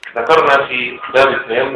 ذكرنا في باب التيمم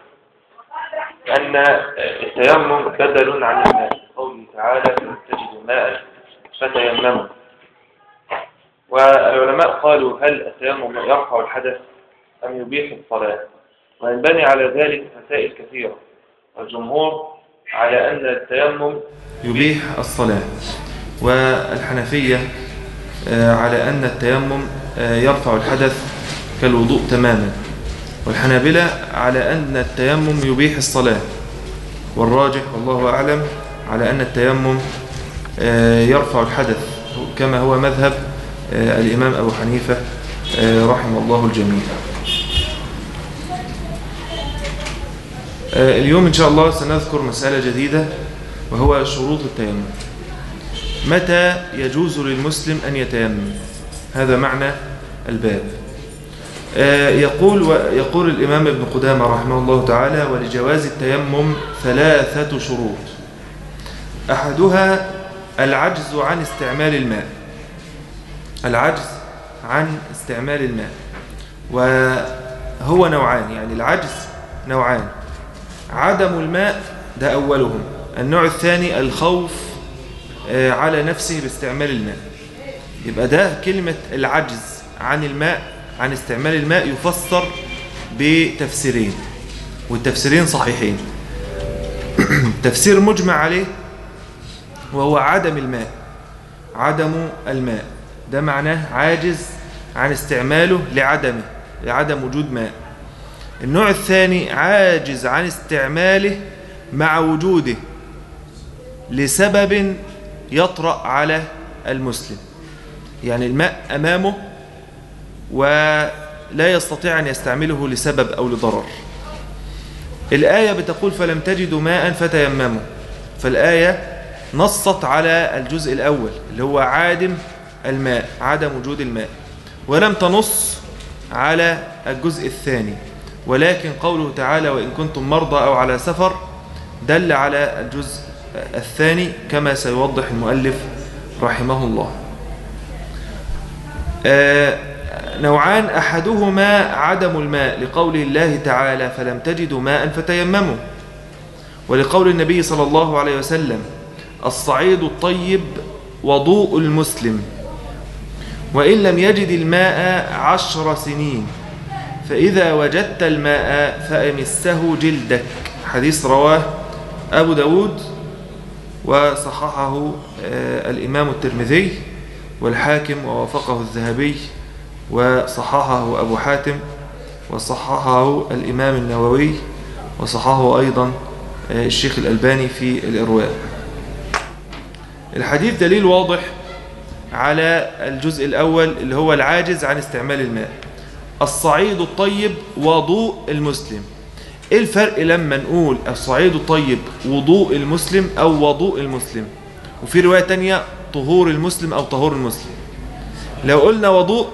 أن التيمم بدل عن الماء قوله تعالى فلم تجدوا ماء فتيمموا والعلماء قالوا هل التيمم يرفع الحدث أم يبيح الصلاة وينبني على ذلك مسائل كثيرة والجمهور على أن التيمم يبيح الصلاة والحنفية آه، على أن التيمم آه، يرفع الحدث كالوضوء تماما والحنابلة على أن التيمم يبيح الصلاة والراجح والله أعلم على أن التيمم آه، يرفع الحدث كما هو مذهب آه، الإمام أبو حنيفة آه، رحمه الله الجميع آه، اليوم إن شاء الله سنذكر مسألة جديدة وهو شروط التيمم متى يجوز للمسلم أن يتيمم هذا معنى الباب آه، يقول يقول الإمام ابن قدامة رحمه الله تعالى ولجواز التيمم ثلاثة شروط أحدها العجز عن استعمال الماء العجز عن استعمال الماء وهو نوعان يعني العجز نوعان عدم الماء ده أولهم النوع الثاني الخوف آه، على نفسه باستعمال الماء يبقى ده كلمة العجز عن الماء عن استعمال الماء يفسر بتفسيرين والتفسيرين صحيحين تفسير مجمع عليه وهو عدم الماء عدم الماء ده معناه عاجز عن استعماله لعدمه لعدم وجود ماء النوع الثاني عاجز عن استعماله مع وجوده لسبب يطرأ على المسلم يعني الماء أمامه ولا يستطيع أن يستعمله لسبب أو لضرر الآية بتقول فلم تجدوا ماء فتيمموا فالآية نصت على الجزء الأول اللي هو عادم الماء عدم وجود الماء ولم تنص على الجزء الثاني ولكن قوله تعالى وإن كنتم مرضى أو على سفر دل على الجزء الثاني كما سيوضح المؤلف رحمه الله آه نوعان أحدهما عدم الماء لقول الله تعالى فلم تجدوا ماء فتيمموا ولقول النبي صلى الله عليه وسلم الصعيد الطيب وضوء المسلم وإن لم يجد الماء عشر سنين فإذا وجدت الماء فأمسه جلدك حديث رواه أبو داود وصححه الإمام الترمذي والحاكم ووافقه الذهبي وصححه أبو حاتم وصححه الإمام النووي وصححه أيضا الشيخ الألباني في الإرواء الحديث دليل واضح على الجزء الأول اللي هو العاجز عن استعمال الماء الصعيد الطيب وضوء المسلم ايه الفرق لما نقول الصعيد الطيب وضوء المسلم او وضوء المسلم وفي رواية تانية طهور المسلم او طهور المسلم لو قلنا وضوء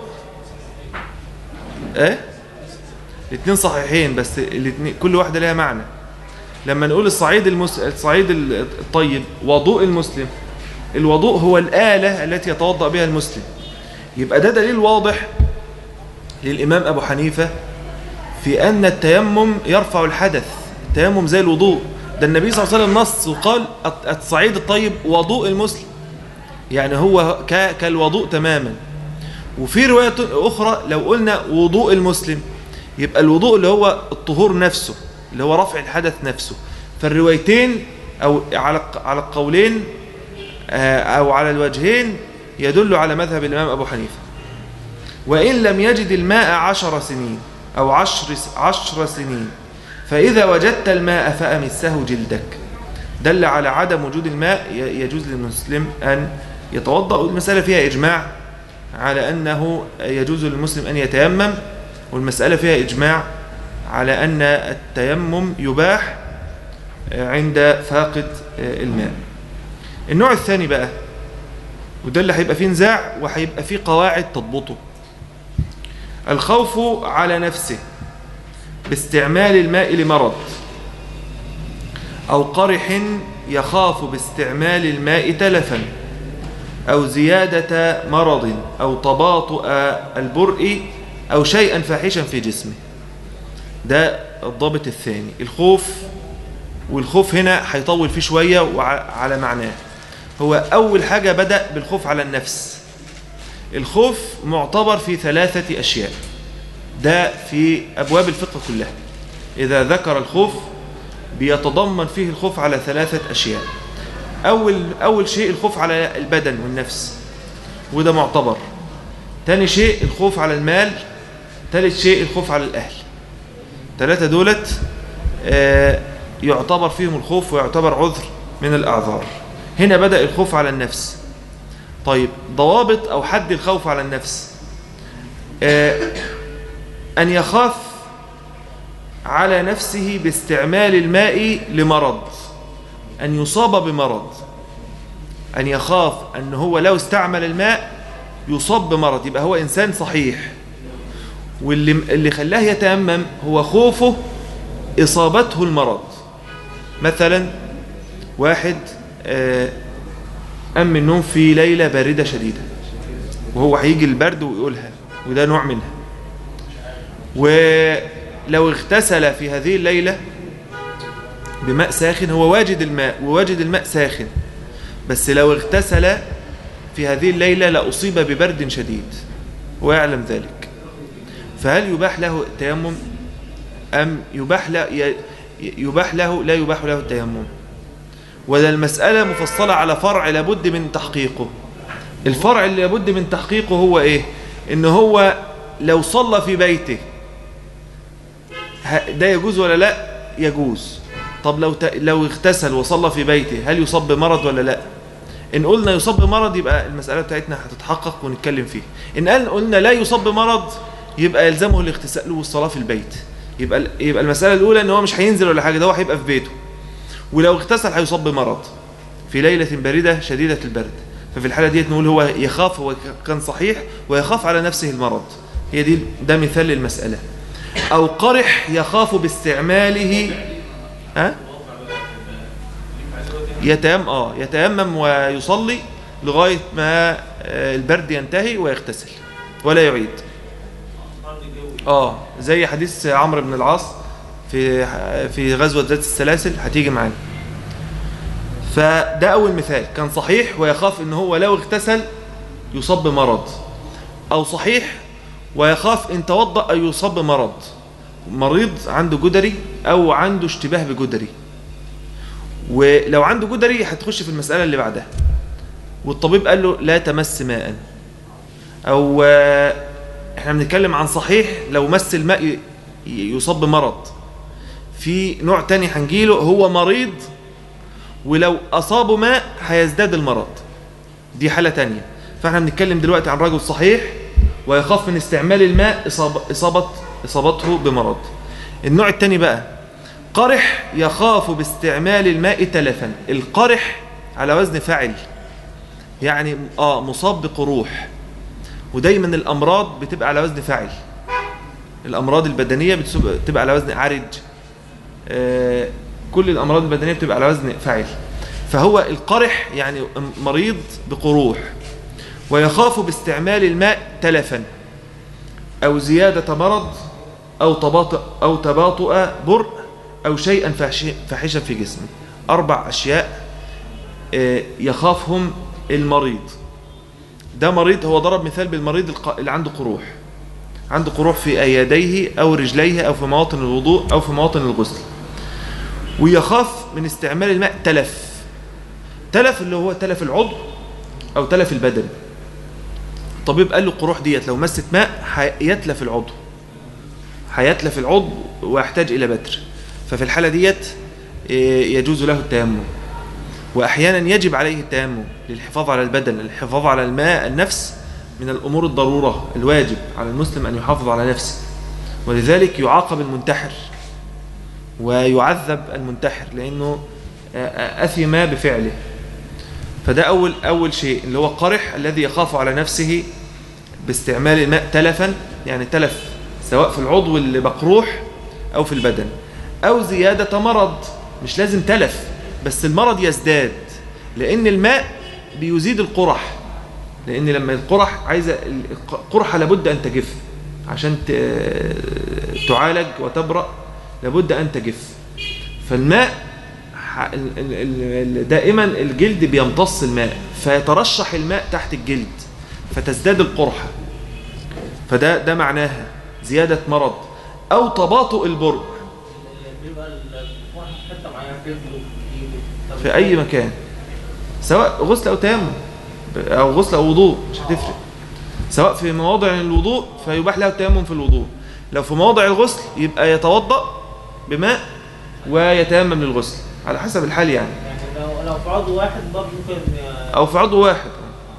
ايه الاثنين صحيحين بس الاثنين كل واحدة لها معنى لما نقول الصعيد المس... الصعيد الطيب وضوء المسلم الوضوء هو الآلة التي يتوضأ بها المسلم يبقى ده دليل واضح للإمام أبو حنيفة في أن التيمم يرفع الحدث التيمم زي الوضوء ده النبي صلى الله عليه وسلم نص وقال الصعيد الطيب وضوء المسلم يعني هو كالوضوء تماما وفي رواية أخرى لو قلنا وضوء المسلم يبقى الوضوء اللي هو الطهور نفسه اللي هو رفع الحدث نفسه فالروايتين أو على على القولين أو على الوجهين يدل على مذهب الإمام أبو حنيفة وإن لم يجد الماء عشر سنين أو عشر, عشر سنين فإذا وجدت الماء فأمسه جلدك دل على عدم وجود الماء يجوز للمسلم أن يتوضأ والمسألة فيها إجماع على أنه يجوز للمسلم أن يتيمم والمسألة فيها إجماع على أن التيمم يباح عند فاقد الماء النوع الثاني بقى وده اللي هيبقى فيه نزاع وهيبقى فيه قواعد تضبطه الخوف على نفسه باستعمال الماء لمرض أو قرح يخاف باستعمال الماء تلفا أو زيادة مرض أو تباطؤ البرء أو شيئا فاحشا في جسمه ده الضابط الثاني الخوف والخوف هنا هيطول فيه شوية وعلى معناه هو أول حاجة بدأ بالخوف على النفس الخوف معتبر في ثلاثة أشياء ده في أبواب الفقه كلها إذا ذكر الخوف بيتضمن فيه الخوف على ثلاثة أشياء أول, أول شيء الخوف على البدن والنفس وده معتبر تاني شيء الخوف على المال ثالث شيء الخوف على الأهل ثلاثة دولت آه، يعتبر فيهم الخوف ويعتبر عذر من الأعذار هنا بدأ الخوف على النفس طيب ضوابط أو حد الخوف على النفس آه، أن يخاف على نفسه باستعمال الماء لمرض أن يصاب بمرض أن يخاف أن هو لو استعمل الماء يصاب بمرض يبقى هو إنسان صحيح واللي اللي خلاه يتأمم هو خوفه إصابته المرض مثلا واحد آه، قام من النوم في ليلة باردة شديدة وهو هيجي البرد ويقولها وده نوع منها ولو اغتسل في هذه الليلة بماء ساخن هو واجد الماء وواجد الماء ساخن بس لو اغتسل في هذه الليلة لأصيب ببرد شديد ويعلم ذلك فهل يباح له التيمم أم يباح له, يباح له لا يباح له التيمم وده المسألة مفصلة على فرع لابد من تحقيقه الفرع اللي لابد من تحقيقه هو ايه ان هو لو صلى في بيته ده يجوز ولا لا يجوز طب لو ت... لو اغتسل وصلى في بيته هل يصاب بمرض ولا لا ان قلنا يصاب بمرض يبقى المسألة بتاعتنا هتتحقق ونتكلم فيه ان قال قلنا لا يصاب بمرض يبقى يلزمه الاغتسال والصلاة في البيت يبقى يبقى المسألة الأولى ان هو مش هينزل ولا حاجة ده هو هيبقى في بيته ولو اغتسل هيصاب بمرض في ليلة باردة شديدة البرد ففي الحالة دي نقول هو يخاف هو كان صحيح ويخاف على نفسه المرض هي دي ده مثال للمسألة أو قرح يخاف باستعماله ها يتيمم اه يتيمم ويصلي لغاية ما البرد ينتهي ويغتسل ولا يعيد اه زي حديث عمرو بن العاص في في غزوة ذات السلاسل هتيجي معانا فده أول مثال كان صحيح ويخاف إن هو لو اغتسل يصاب بمرض أو صحيح ويخاف إن توضأ أن يصاب بمرض مريض عنده جدري أو عنده اشتباه بجدري ولو عنده جدري هتخش في المسألة اللي بعدها والطبيب قال له لا تمس ماء أو احنا بنتكلم عن صحيح لو مس الماء يصاب بمرض في نوع تاني هنجيله هو مريض ولو أصابه ماء هيزداد المرض دي حالة تانية فاحنا بنتكلم دلوقتي عن رجل صحيح ويخاف من استعمال الماء إصابة, إصابة إصابته بمرض النوع التاني بقى قرح يخاف باستعمال الماء تلفا القرح على وزن فعل يعني آه مصاب بقروح ودايما الأمراض بتبقى على وزن فعل الأمراض البدنية بتبقى على وزن عرج آه كل الأمراض البدنية بتبقى على وزن فعل فهو القرح يعني مريض بقروح ويخاف باستعمال الماء تلفا أو زيادة مرض أو تباطؤ, أو تباطؤ برء أو شيئا فاحشا في جسمه أربع أشياء يخافهم المريض ده مريض هو ضرب مثال بالمريض اللي عنده قروح عنده قروح في أيديه أو رجليه أو في مواطن الوضوء أو في مواطن الغسل ويخاف من استعمال الماء تلف تلف اللي هو تلف العضو أو تلف البدن الطبيب قال له القروح ديت لو مست ماء هيتلف العضو هيتلف العضو ويحتاج إلى بتر ففي الحالة ديت يجوز له التيمم وأحيانا يجب عليه التيمم للحفاظ على البدن للحفاظ على الماء النفس من الأمور الضرورة الواجب على المسلم أن يحافظ على نفسه ولذلك يعاقب المنتحر ويعذب المنتحر لأنه أثم بفعله فده أول, أول شيء اللي هو قرح الذي يخاف على نفسه باستعمال الماء تلفا يعني تلف سواء في العضو اللي مقروح أو في البدن أو زيادة مرض مش لازم تلف بس المرض يزداد لأن الماء بيزيد القرح لأن لما القرح عايزة القرحة لابد أن تجف عشان ت- تعالج وتبرأ لابد أن تجف فالماء ح- ال- ال- ال- دائما الجلد بيمتص الماء فيترشح الماء تحت الجلد فتزداد القرحة فده ده معناها زيادة مرض أو تباطؤ البرء بيبقى الواحد في حته معينه في رجله في ايده طب في أي مكان سواء غسل أو تيمم أو غسل أو وضوء مش هتفرق سواء في مواضع الوضوء فيباح له التيمم في الوضوء لو في مواضع الغسل يبقى يتوضأ بماء ويتيمم للغسل على حسب الحال يعني يعني لو لو في عضو واحد برضه ممكن ي- أو في عضو واحد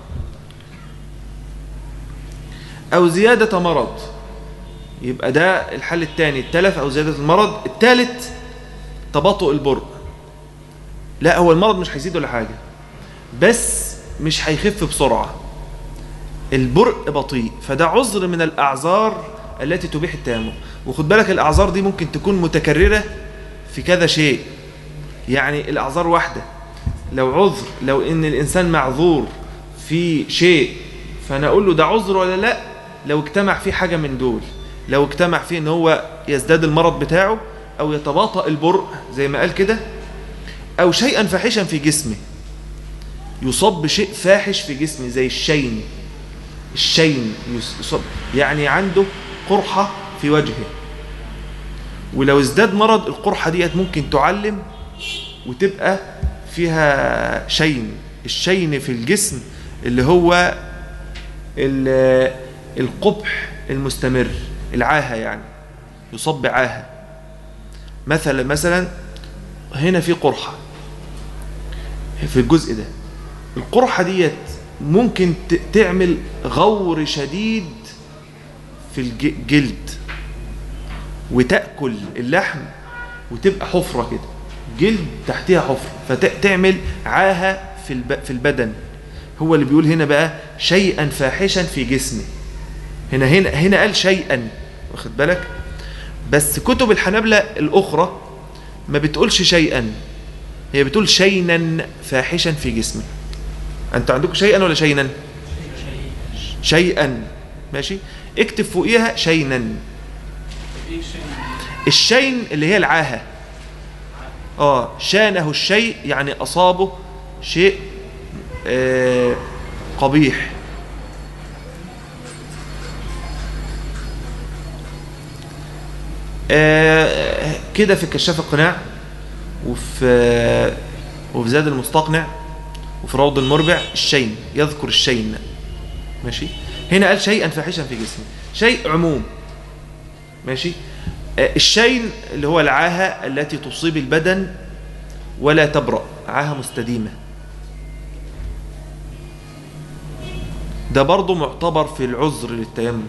أو زيادة مرض يبقى ده الحل الثاني التلف أو زيادة المرض الثالث تباطؤ البرء لا هو المرض مش هيزيد ولا حاجة بس مش هيخف بسرعة البرء بطيء فده عذر من الأعذار التي تبيح التيمم وخد بالك الأعذار دي ممكن تكون متكررة في كذا شيء يعني الأعذار واحدة لو عذر لو ان الانسان معذور في شيء فانا اقول له ده عذر ولا لا لو اجتمع فيه حاجه من دول لو اجتمع فيه ان هو يزداد المرض بتاعه او يتباطأ البرء زي ما قال كده او شيئا فاحشا في جسمه يصاب بشيء فاحش في جسمه زي الشين الشين يص- يصاب يعني عنده قرحه في وجهه ولو ازداد مرض القرحه ديت ممكن تعلم وتبقى فيها شين الشين في الجسم اللي هو ال- القبح المستمر العاهة يعني يصاب بعاهة مثلا مثلا هنا في قرحة في الجزء ده القرحة ديت ممكن ت- تعمل غور شديد في الجلد وتأكل اللحم وتبقى حفرة كده جلد تحتها حفرة فتعمل عاهة في الب- في البدن هو اللي بيقول هنا بقى شيئا فاحشا في جسمه هنا هنا هنا قال شيئا واخد بالك بس كتب الحنابلة الأخرى ما بتقولش شيئا هي بتقول شينا فاحشا في جسمه أنتوا عندكم شيئا ولا شينا شيئا ماشي اكتب فوقيها شينا الشين اللي هي العاهة اه شانه الشيء يعني أصابه شيء آه قبيح آه كده في كشاف القناع وفي وفي زاد المستقنع وفي روض المربع الشين يذكر الشين ماشي هنا قال شيئا فاحشا في جسمه شيء عموم ماشي آه، الشين اللي هو العاهة التي تصيب البدن ولا تبرأ عاهة مستديمة ده برضه معتبر في العذر للتيمم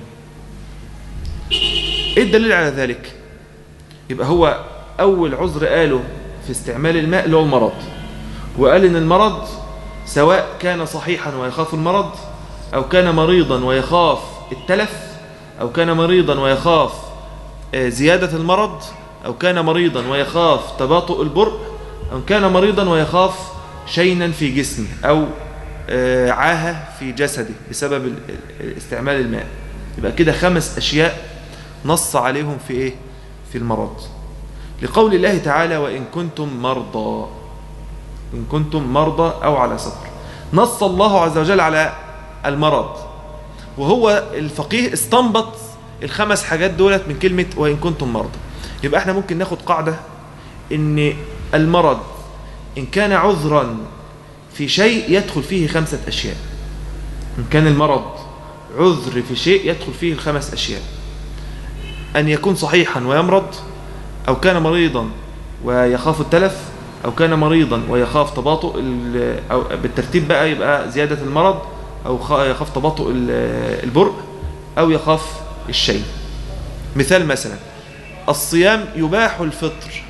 ايه الدليل على ذلك يبقى هو اول عذر قاله في استعمال الماء اللي هو المرض وقال ان المرض سواء كان صحيحا ويخاف المرض او كان مريضا ويخاف التلف او كان مريضا ويخاف آه، زيادة المرض او كان مريضا ويخاف تباطؤ البرء او كان مريضا ويخاف شينا في جسمه او آه، عاهة في جسده بسبب ال- ال- استعمال الماء يبقى كده خمس اشياء نص عليهم في ايه في المرض لقول الله تعالى وإن كنتم مرضى إن كنتم مرضى أو على سفر نص الله عز وجل على المرض وهو الفقيه استنبط الخمس حاجات دولت من كلمة وإن كنتم مرضى يبقى احنا ممكن ناخد قاعدة ان المرض إن كان عذرا في شيء يدخل فيه خمسة أشياء إن كان المرض عذر في شيء يدخل فيه الخمس أشياء أن يكون صحيحا ويمرض أو كان مريضا ويخاف التلف أو كان مريضا ويخاف تباطؤ ال- أو بالترتيب بقى يبقى زيادة المرض أو خ- يخاف تباطؤ ال- البرء أو يخاف الشيء مثال مثلا الصيام يباح الفطر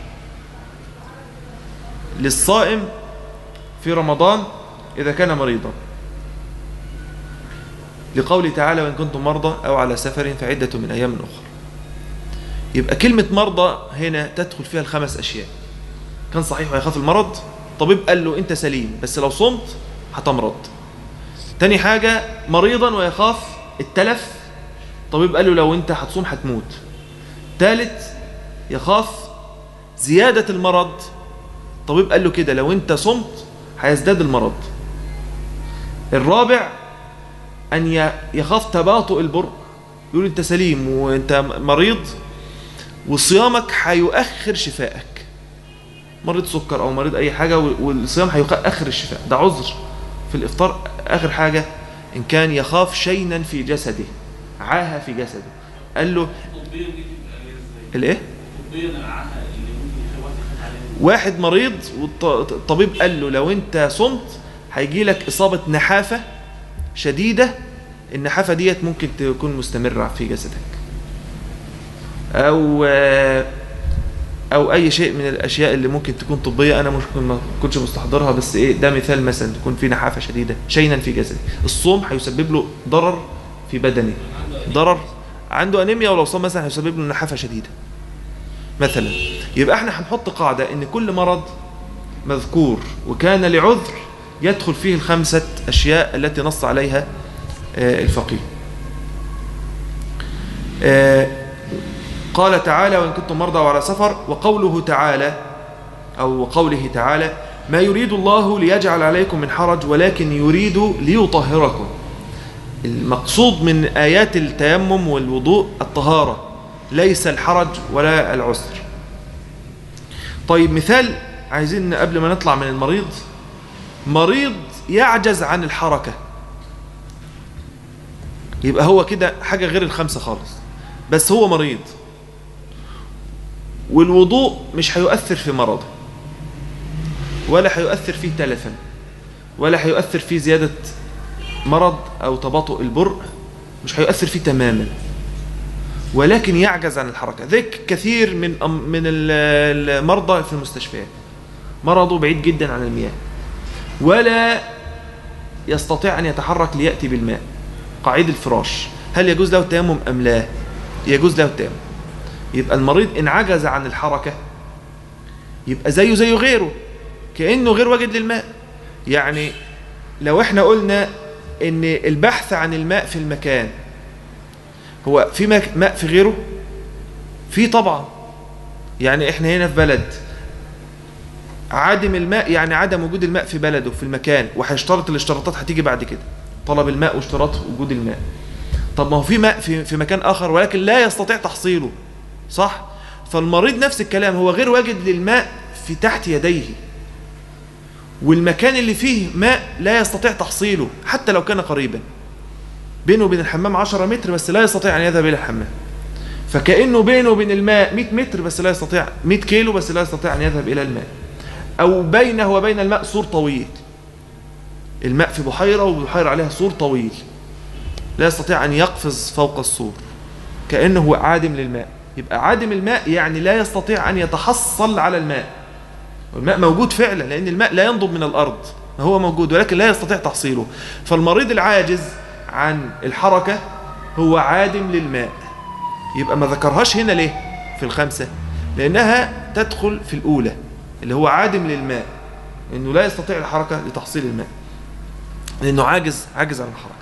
للصائم في رمضان إذا كان مريضا لقوله تعالى وإن كنتم مرضى أو على سفر فعدة من أيام أخرى يبقى كلمة مرضى هنا تدخل فيها الخمس أشياء كان صحيح ويخاف المرض طبيب قال له أنت سليم بس لو صمت هتمرض تاني حاجة مريضا ويخاف التلف الطبيب قال له لو انت هتصوم هتموت ثالث يخاف زيادة المرض الطبيب قال له كده لو انت صمت هيزداد المرض الرابع أن ي- يخاف تباطؤ البر يقول أنت سليم وأنت مريض وصيامك هيؤخر شفائك مريض سكر أو مريض أي حاجة وال- والصيام هيؤخر الشفاء ده عذر في الإفطار آخر حاجة إن كان يخاف شينا في جسده عاهة في جسده قال له طبيا دي تبقى هي ازاي؟ الإيه؟ طبيا العاهه اللي ممكن الواحد يخاف عليها واحد مريض والطبيب قال له لو انت صمت هيجي لك إصابة نحافة شديدة النحافة ديت ممكن تكون مستمرة في جسدك أو أو أي شيء من الأشياء اللي ممكن تكون طبية أنا ممكن ما كنتش مستحضرها بس إيه ده مثال مثلا تكون في نحافة شديدة شينا في جسدي الصوم هيسبب له ضرر في بدنه ضرر عنده أنيميا ولو صام مثلا هيسبب له نحافة شديدة مثلا يبقى احنا هنحط قاعدة ان كل مرض مذكور وكان لعذر يدخل فيه الخمسة أشياء التي نص عليها آه، الفقيه آه، قال تعالى وإن كنتم مرضى وعلى سفر وقوله تعالى أو قوله تعالى ما يريد الله ليجعل عليكم من حرج ولكن يريد ليطهركم المقصود من آيات التيمم والوضوء الطهارة ليس الحرج ولا العسر طيب مثال عايزين قبل ما نطلع من المريض مريض يعجز عن الحركة يبقى هو كده حاجة غير الخمسة خالص بس هو مريض والوضوء مش هيؤثر في مرضه ولا هيؤثر فيه تلفا ولا هيؤثر فيه زيادة مرض أو تباطؤ البرء مش هيؤثر فيه تماما ولكن يعجز عن الحركة ذيك كثير من أم- من ال- المرضى في المستشفيات مرضه بعيد جدا عن المياه ولا يستطيع أن يتحرك ليأتي بالماء قعيد الفراش هل يجوز له التيمم أم لا يجوز له التيمم يبقى المريض إن عجز عن الحركة يبقى زيه زي غيره كأنه غير واجد للماء يعني لو احنا قلنا ان البحث عن الماء في المكان هو في ماء ماء في غيره في طبعا يعني احنا هنا في بلد عدم الماء يعني عدم وجود الماء في بلده في المكان وهيشترط الاشتراطات هتيجي بعد كده طلب الماء واشتراط وجود الماء طب ما هو في ماء في, في مكان آخر ولكن لا يستطيع تحصيله صح فالمريض نفس الكلام هو غير واجد للماء في تحت يديه والمكان اللي فيه ماء لا يستطيع تحصيله حتى لو كان قريبا بينه وبين الحمام 10 متر بس لا يستطيع أن يذهب إلى الحمام فكأنه بينه وبين الماء 100 متر بس لا يستطيع 100 كيلو بس لا يستطيع أن يذهب إلى الماء أو بينه وبين الماء سور طويل الماء في بحيرة وبحيرة عليها سور طويل لا يستطيع أن يقفز فوق السور كأنه هو عادم للماء يبقى عادم الماء يعني لا يستطيع أن يتحصل على الماء والماء موجود فعلا لأن الماء لا ينضب من الأرض هو موجود ولكن لا يستطيع تحصيله فالمريض العاجز عن الحركة هو عادم للماء يبقى ما ذكرهاش هنا ليه في الخمسة لأنها تدخل في الأولى اللي هو عادم للماء إنه لا يستطيع الحركة لتحصيل الماء لأنه عاجز عاجز عن الحركة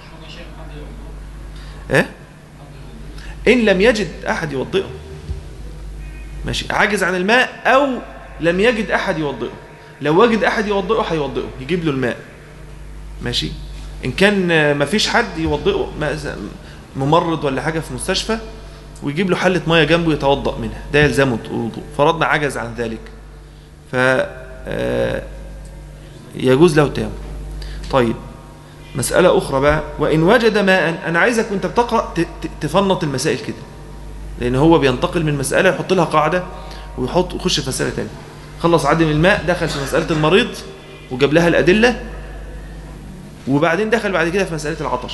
إيه؟ إن لم يجد أحد يوضئه ماشي عاجز عن الماء أو لم يجد أحد يوضئه لو وجد أحد يوضئه هيوضئه يجيب له الماء ماشي إن كان مفيش حد يوضئه ما- ممرض ولا حاجة في مستشفى ويجيب له حلة مية جنبه يتوضأ منها ده يلزمه الوضوء فرضنا عجز عن ذلك ف آه، يجوز له التيمم طيب مسألة أخرى بقى وإن وجد ماء أنا عايزك وأنت بتقرأ ت- ت- تفنط المسائل كده لأن هو بينتقل من مسألة يحط لها قاعدة ويحط يخش في مسألة تانية خلص عدم الماء دخل في مسألة المريض وجاب لها الأدلة وبعدين دخل بعد كده في مسألة العطش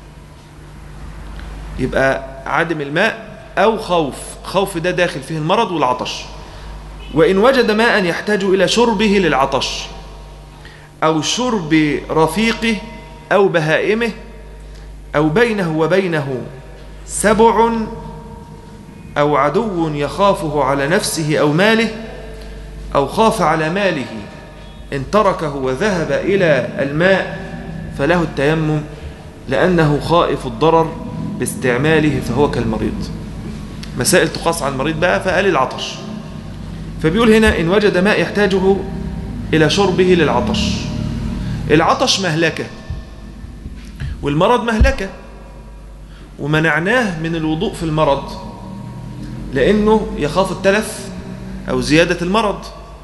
يبقى عدم الماء أو خوف خوف ده داخل فيه المرض والعطش وإن وجد ماء يحتاج إلى شربه للعطش أو شرب رفيقه أو بهائمه أو بينه وبينه سبع أو عدو يخافه على نفسه أو ماله أو خاف على ماله إن تركه وذهب إلى الماء فله التيمم لأنه خائف الضرر باستعماله فهو كالمريض مسائل تقاس على المريض بقى فقال العطش فبيقول هنا إن وجد ماء يحتاجه إلى شربه للعطش العطش مهلكة والمرض مهلكة ومنعناه من الوضوء في المرض لأنه يخاف التلف أو زيادة المرض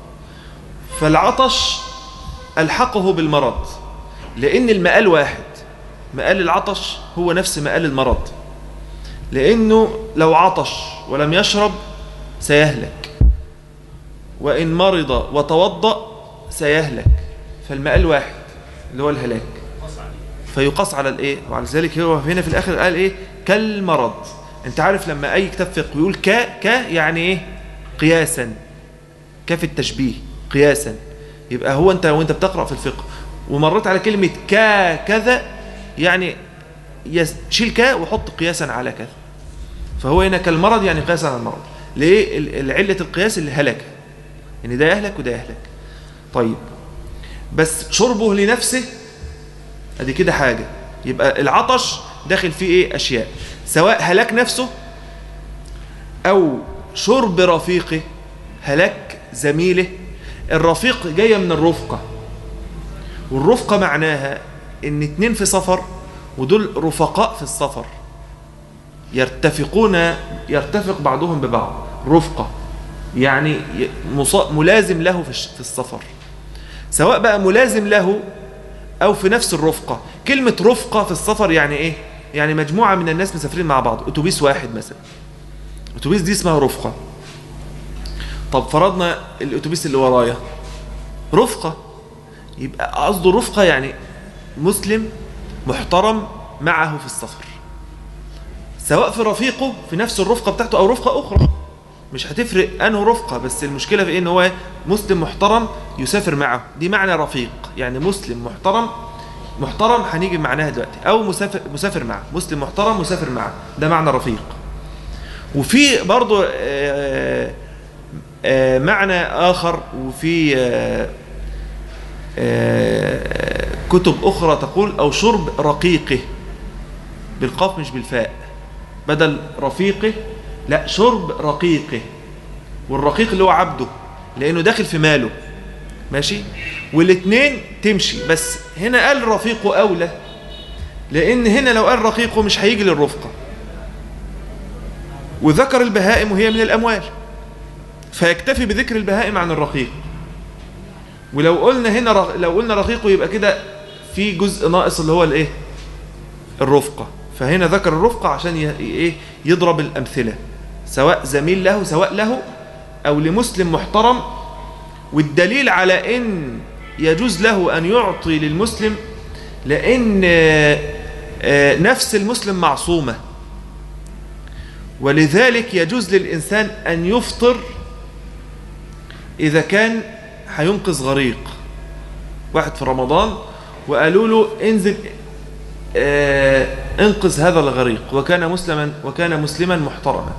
فالعطش ألحقه بالمرض لأن المآل واحد مآل العطش هو نفس مآل المرض لأنه لو عطش ولم يشرب سيهلك وإن مرض وتوضأ سيهلك فالمآل واحد اللي هو الهلاك فيقاس على الايه وعلى ذلك هو هنا في الاخر قال ايه كالمرض انت عارف لما اي كتاب فقه يقول ك ك يعني ايه قياسا كف التشبيه قياسا يبقى هو انت وانت بتقرا في الفقه ومريت على كلمه ك كذا يعني يس- شيل ك وحط قياسا على كذا فهو هنا كالمرض يعني قياسا على المرض ليه ال- العله القياس اللي هلك ان ده يهلك وده يهلك طيب بس شربه لنفسه ادي كده حاجة يبقى العطش داخل فيه ايه اشياء سواء هلاك نفسه او شرب رفيقه هلاك زميله الرفيق جاية من الرفقة والرفقة معناها ان اتنين في سفر ودول رفقاء في السفر يرتفقون يرتفق بعضهم ببعض رفقة يعني ي- مصا- ملازم له في الش- في السفر سواء بقى ملازم له او في نفس الرفقه كلمه رفقه في السفر يعني ايه يعني مجموعه من الناس مسافرين مع بعض اتوبيس واحد مثلا اتوبيس دي اسمها رفقه طب فرضنا الاتوبيس اللي ورايا رفقه يبقى قصده رفقه يعني مسلم محترم معه في السفر سواء في رفيقه في نفس الرفقه بتاعته او رفقه اخرى مش هتفرق انه رفقه بس المشكله في ايه ان هو مسلم محترم يسافر معه دي معنى رفيق يعني مسلم محترم محترم هنيجي معناها دلوقتي او مسافر مسافر معه مسلم محترم مسافر معه ده معنى رفيق وفي برضو آه، آه، معنى اخر وفي آه، آه، كتب اخرى تقول او شرب رقيقه بالقاف مش بالفاء بدل رفيقه لا شرب رقيقه والرقيق اللي هو عبده لانه داخل في ماله ماشي والاثنين تمشي بس هنا قال رفيقه اولى لان هنا لو قال رقيقه مش هيجي للرفقه وذكر البهائم وهي من الاموال فيكتفي بذكر البهائم عن الرقيق ولو قلنا هنا رق... لو قلنا رقيقه يبقى كده في جزء ناقص اللي هو الايه الرفقه فهنا ذكر الرفقه عشان ي... ايه يضرب الامثله سواء زميل له سواء له او لمسلم محترم والدليل على ان يجوز له ان يعطي للمسلم لان آه، آه، نفس المسلم معصومه ولذلك يجوز للانسان ان يفطر اذا كان هينقذ غريق واحد في رمضان وقالوا له انزل آه، انقذ هذا الغريق وكان مسلما وكان مسلما محترما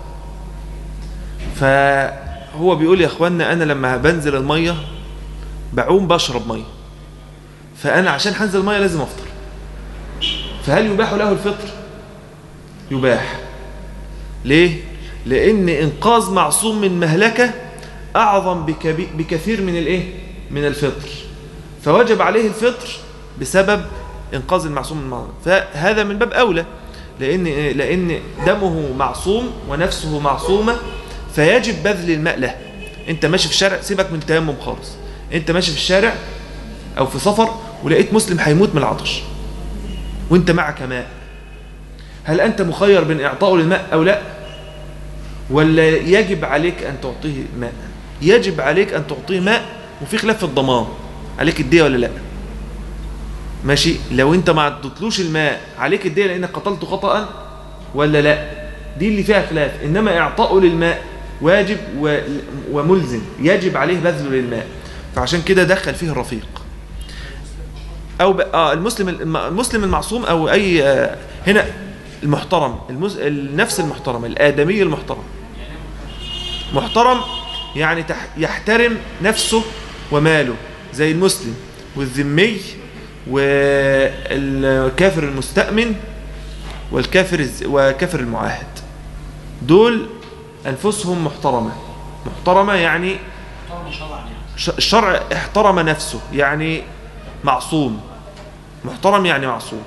فهو بيقول يا اخوانا انا لما بنزل الميه بعوم بشرب ميه فانا عشان هنزل الميه لازم افطر فهل يباح له الفطر يباح ليه لان انقاذ معصوم من مهلكه اعظم بكبي- بكثير من الايه من الفطر فوجب عليه الفطر بسبب انقاذ المعصوم من المعصوم فهذا من باب اولى لان لان دمه معصوم ونفسه معصومه فيجب بذل الماء له انت ماشي في الشارع سيبك من التيمم خالص انت ماشي في الشارع او في سفر ولقيت مسلم هيموت من العطش وانت معك ماء هل انت مخير بين اعطائه للماء او لا ولا يجب عليك ان تعطيه ماء يجب عليك ان تعطيه ماء وفي خلاف في الضمان عليك الديه ولا لا ماشي لو انت ما عطيتلوش الماء عليك الديه لانك قتلته خطا ولا لا دي اللي فيها خلاف انما اعطائه للماء واجب و- وملزم يجب عليه بذله للماء فعشان كده دخل فيه الرفيق او ب... آه المسلم الم- المسلم المعصوم او اي آه هنا المحترم المس... النفس المحترم الادمي المحترم محترم يعني تح... يحترم نفسه وماله زي المسلم والذمي والكافر المستأمن والكافر الز- وكافر المعاهد دول أنفسهم محترمة محترمة يعني طبعا شرع يعني ش- الشرع احترم نفسه يعني معصوم محترم يعني معصوم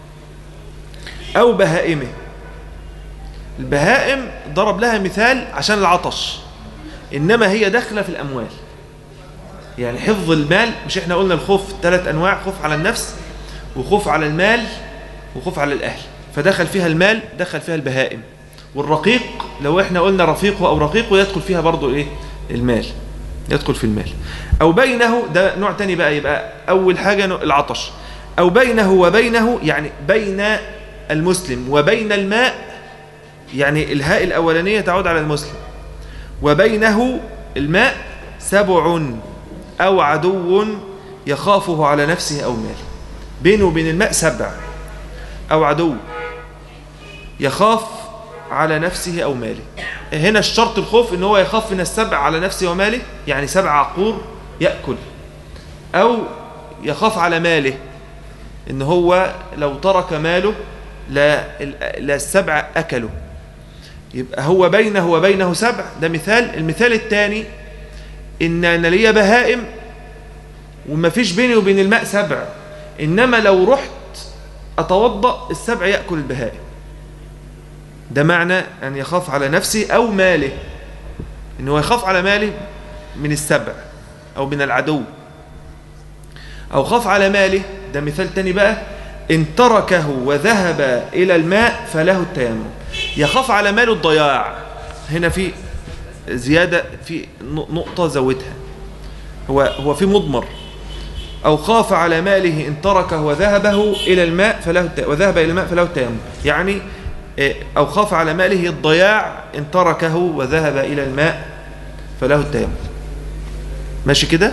أو بهائمه البهائم ضرب لها مثال عشان العطش إنما هي داخلة في الأموال يعني حفظ المال مش احنا قلنا الخوف ثلاث أنواع خوف على النفس وخوف على المال وخوف على الأهل فدخل فيها المال دخل فيها البهائم والرقيق لو احنا قلنا رفيقه أو رقيقه يدخل فيها برضو إيه المال يدخل في المال أو بينه ده نوع تاني بقى يبقى أول حاجة نوع- العطش أو بينه وبينه يعني بين المسلم وبين الماء يعني الهاء الأولانية تعود على المسلم وبينه الماء سبع أو عدو يخافه على نفسه أو ماله بينه وبين الماء سبع أو عدو يخاف على نفسه أو ماله هنا الشرط الخوف ان هو يخاف من السبع على نفسه وماله يعني سبع عقور يأكل أو يخاف على ماله ان هو لو ترك ماله لا, لا السبع أكله يبقى هو بينه وبينه سبع ده مثال المثال الثاني ان انا ليا بهائم وما فيش بيني وبين الماء سبع انما لو رحت اتوضا السبع ياكل البهائم ده معنى ان يخاف على نفسه او ماله ان هو يخاف على ماله من السبع او من العدو او خاف على ماله ده مثال تاني بقى ان تركه وذهب الى الماء فله التيمم يخاف على ماله الضياع هنا في زيادة في نقطة زودها هو هو في مضمر أو خاف على ماله إن تركه وذهبه إلى الماء فله الت... وذهب إلى الماء فله التيمم يعني إيه، أو خاف على ماله الضياع إن تركه وذهب إلى الماء فله التيمم ماشي كده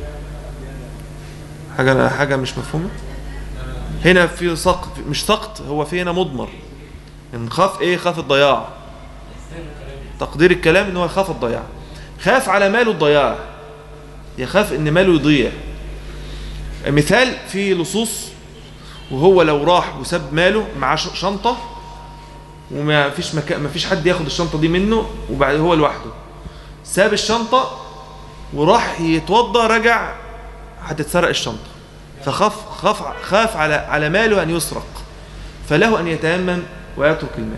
حاجة حاجة مش مفهومة هنا في سقط مش سقط هو في هنا مضمر ان خاف ايه خاف الضياع تقدير الكلام ان هو يخاف الضياع خاف على ماله الضياع يخاف ان ماله يضيع مثال في لصوص وهو لو راح وساب ماله مع شنطة وما فيش مكان ما فيش حد ياخد الشنطة دي منه وبعد هو لوحده ساب الشنطة وراح يتوضى رجع هتتسرق الشنطة فخاف خاف خاف على على ماله أن يسرق فله أن يتيمم ويترك الماء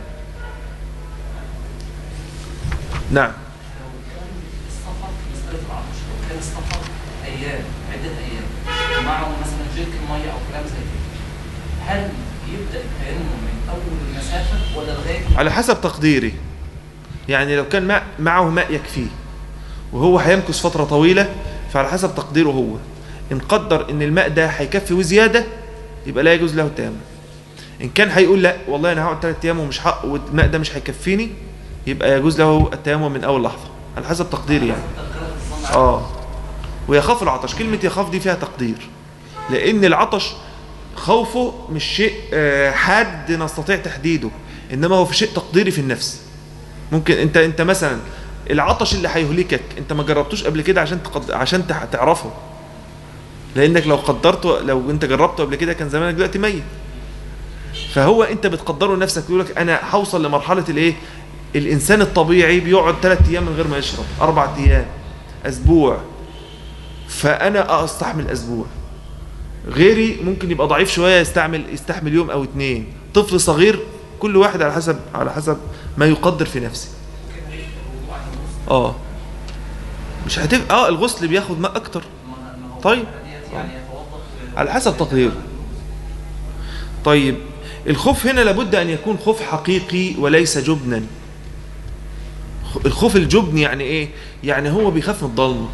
نعم السفر مسألة العطش لو كان السفر أيام عدة أيام ومعه مثلا جيركن مية أو كلام زي كده هل يبدأ التيمم من أول المسافة ولا لغاية على حسب تقديري يعني لو كان ماء معه ماء يكفيه وهو هيمكث فترة طويلة فعلى حسب تقديره هو إن قدر إن الماء ده هيكفي وزيادة يبقى لا يجوز له التيمم إن كان هيقول لا والله أنا هقعد ثلاث أيام ومش حق والماء ده مش هيكفيني يبقى يجوز له التيمم من أول لحظة على حسب تقديري يعني تغيرت الظن اه ويخاف العطش كلمة يخاف دي فيها تقدير لأن العطش خوفه مش شيء آه، حاد نستطيع تحديده إنما هو في شيء تقديري في النفس ممكن أنت أنت مثلا العطش اللي هيهلكك أنت ما جربتوش قبل كده عشان تقد... عشان تح- تعرفه لأنك لو قدرته لو أنت جربته قبل كده كان زمانك دلوقتي ميت فهو أنت بتقدره لنفسك يقول لك أنا هوصل لمرحلة الإيه الإنسان الطبيعي بيقعد ثلاث أيام من غير ما يشرب أربع أيام أسبوع فأنا أستحمل أسبوع غيري ممكن يبقى ضعيف شوية يستعمل يستحمل يوم أو اتنين طفل صغير كل واحد على حسب على حسب ما يقدر في نفسه اه مش هتبقى اه الغسل بياخد ماء اكتر طيب يعني يتوضأ على حسب تقديره طيب الخوف هنا لابد أن يكون خوف حقيقي وليس جبنا خ- الخوف الجبن يعني إيه؟ يعني هو بيخاف من الضلمة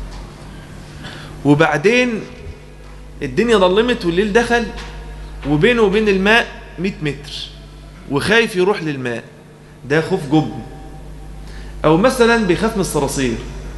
وبعدين الدنيا ظلمت والليل دخل وبينه وبين الماء 100 متر وخايف يروح للماء ده خوف جبن أو مثلا بيخاف من الصراصير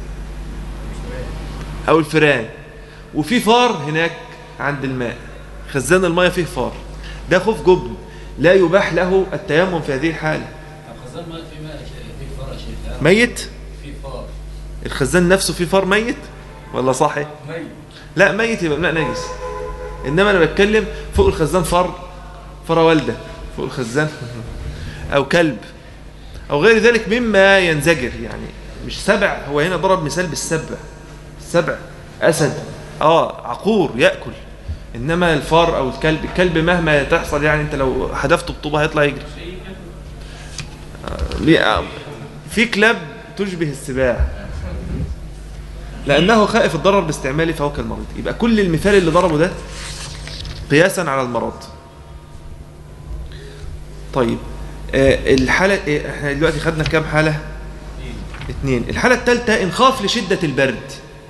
أو الفئران وفي فار هناك عند الماء خزان الماء فيه فار ده خوف جبن لا يباح له التيمم في هذه الحالة الخزان ما في ماء في فار يا شيخ ميت في فار الخزان نفسه فيه فار ميت ولا صاحي ميت لا ميت يبقى ماء نجس انما انا بتكلم فوق الخزان فار فار والده فوق الخزان أو كلب أو غير ذلك مما ينزجر يعني مش سبع هو هنا ضرب مثال بالسبع السبع أسد آه عقور يأكل إنما الفار أو الكلب الكلب مهما تحصل يعني أنت لو حدفته بطوبة هيطلع يجري آه، ليه؟ آه، في كلاب تشبه السباع لأنه خائف الضرر باستعماله فهو كالمريض يبقى كل المثال اللي ضربه ده قياسا على المرض طيب آه، الحالة آه، احنا دلوقتي خدنا كام حالة اتنين الحالة الثالثة انخاف لشدة البرد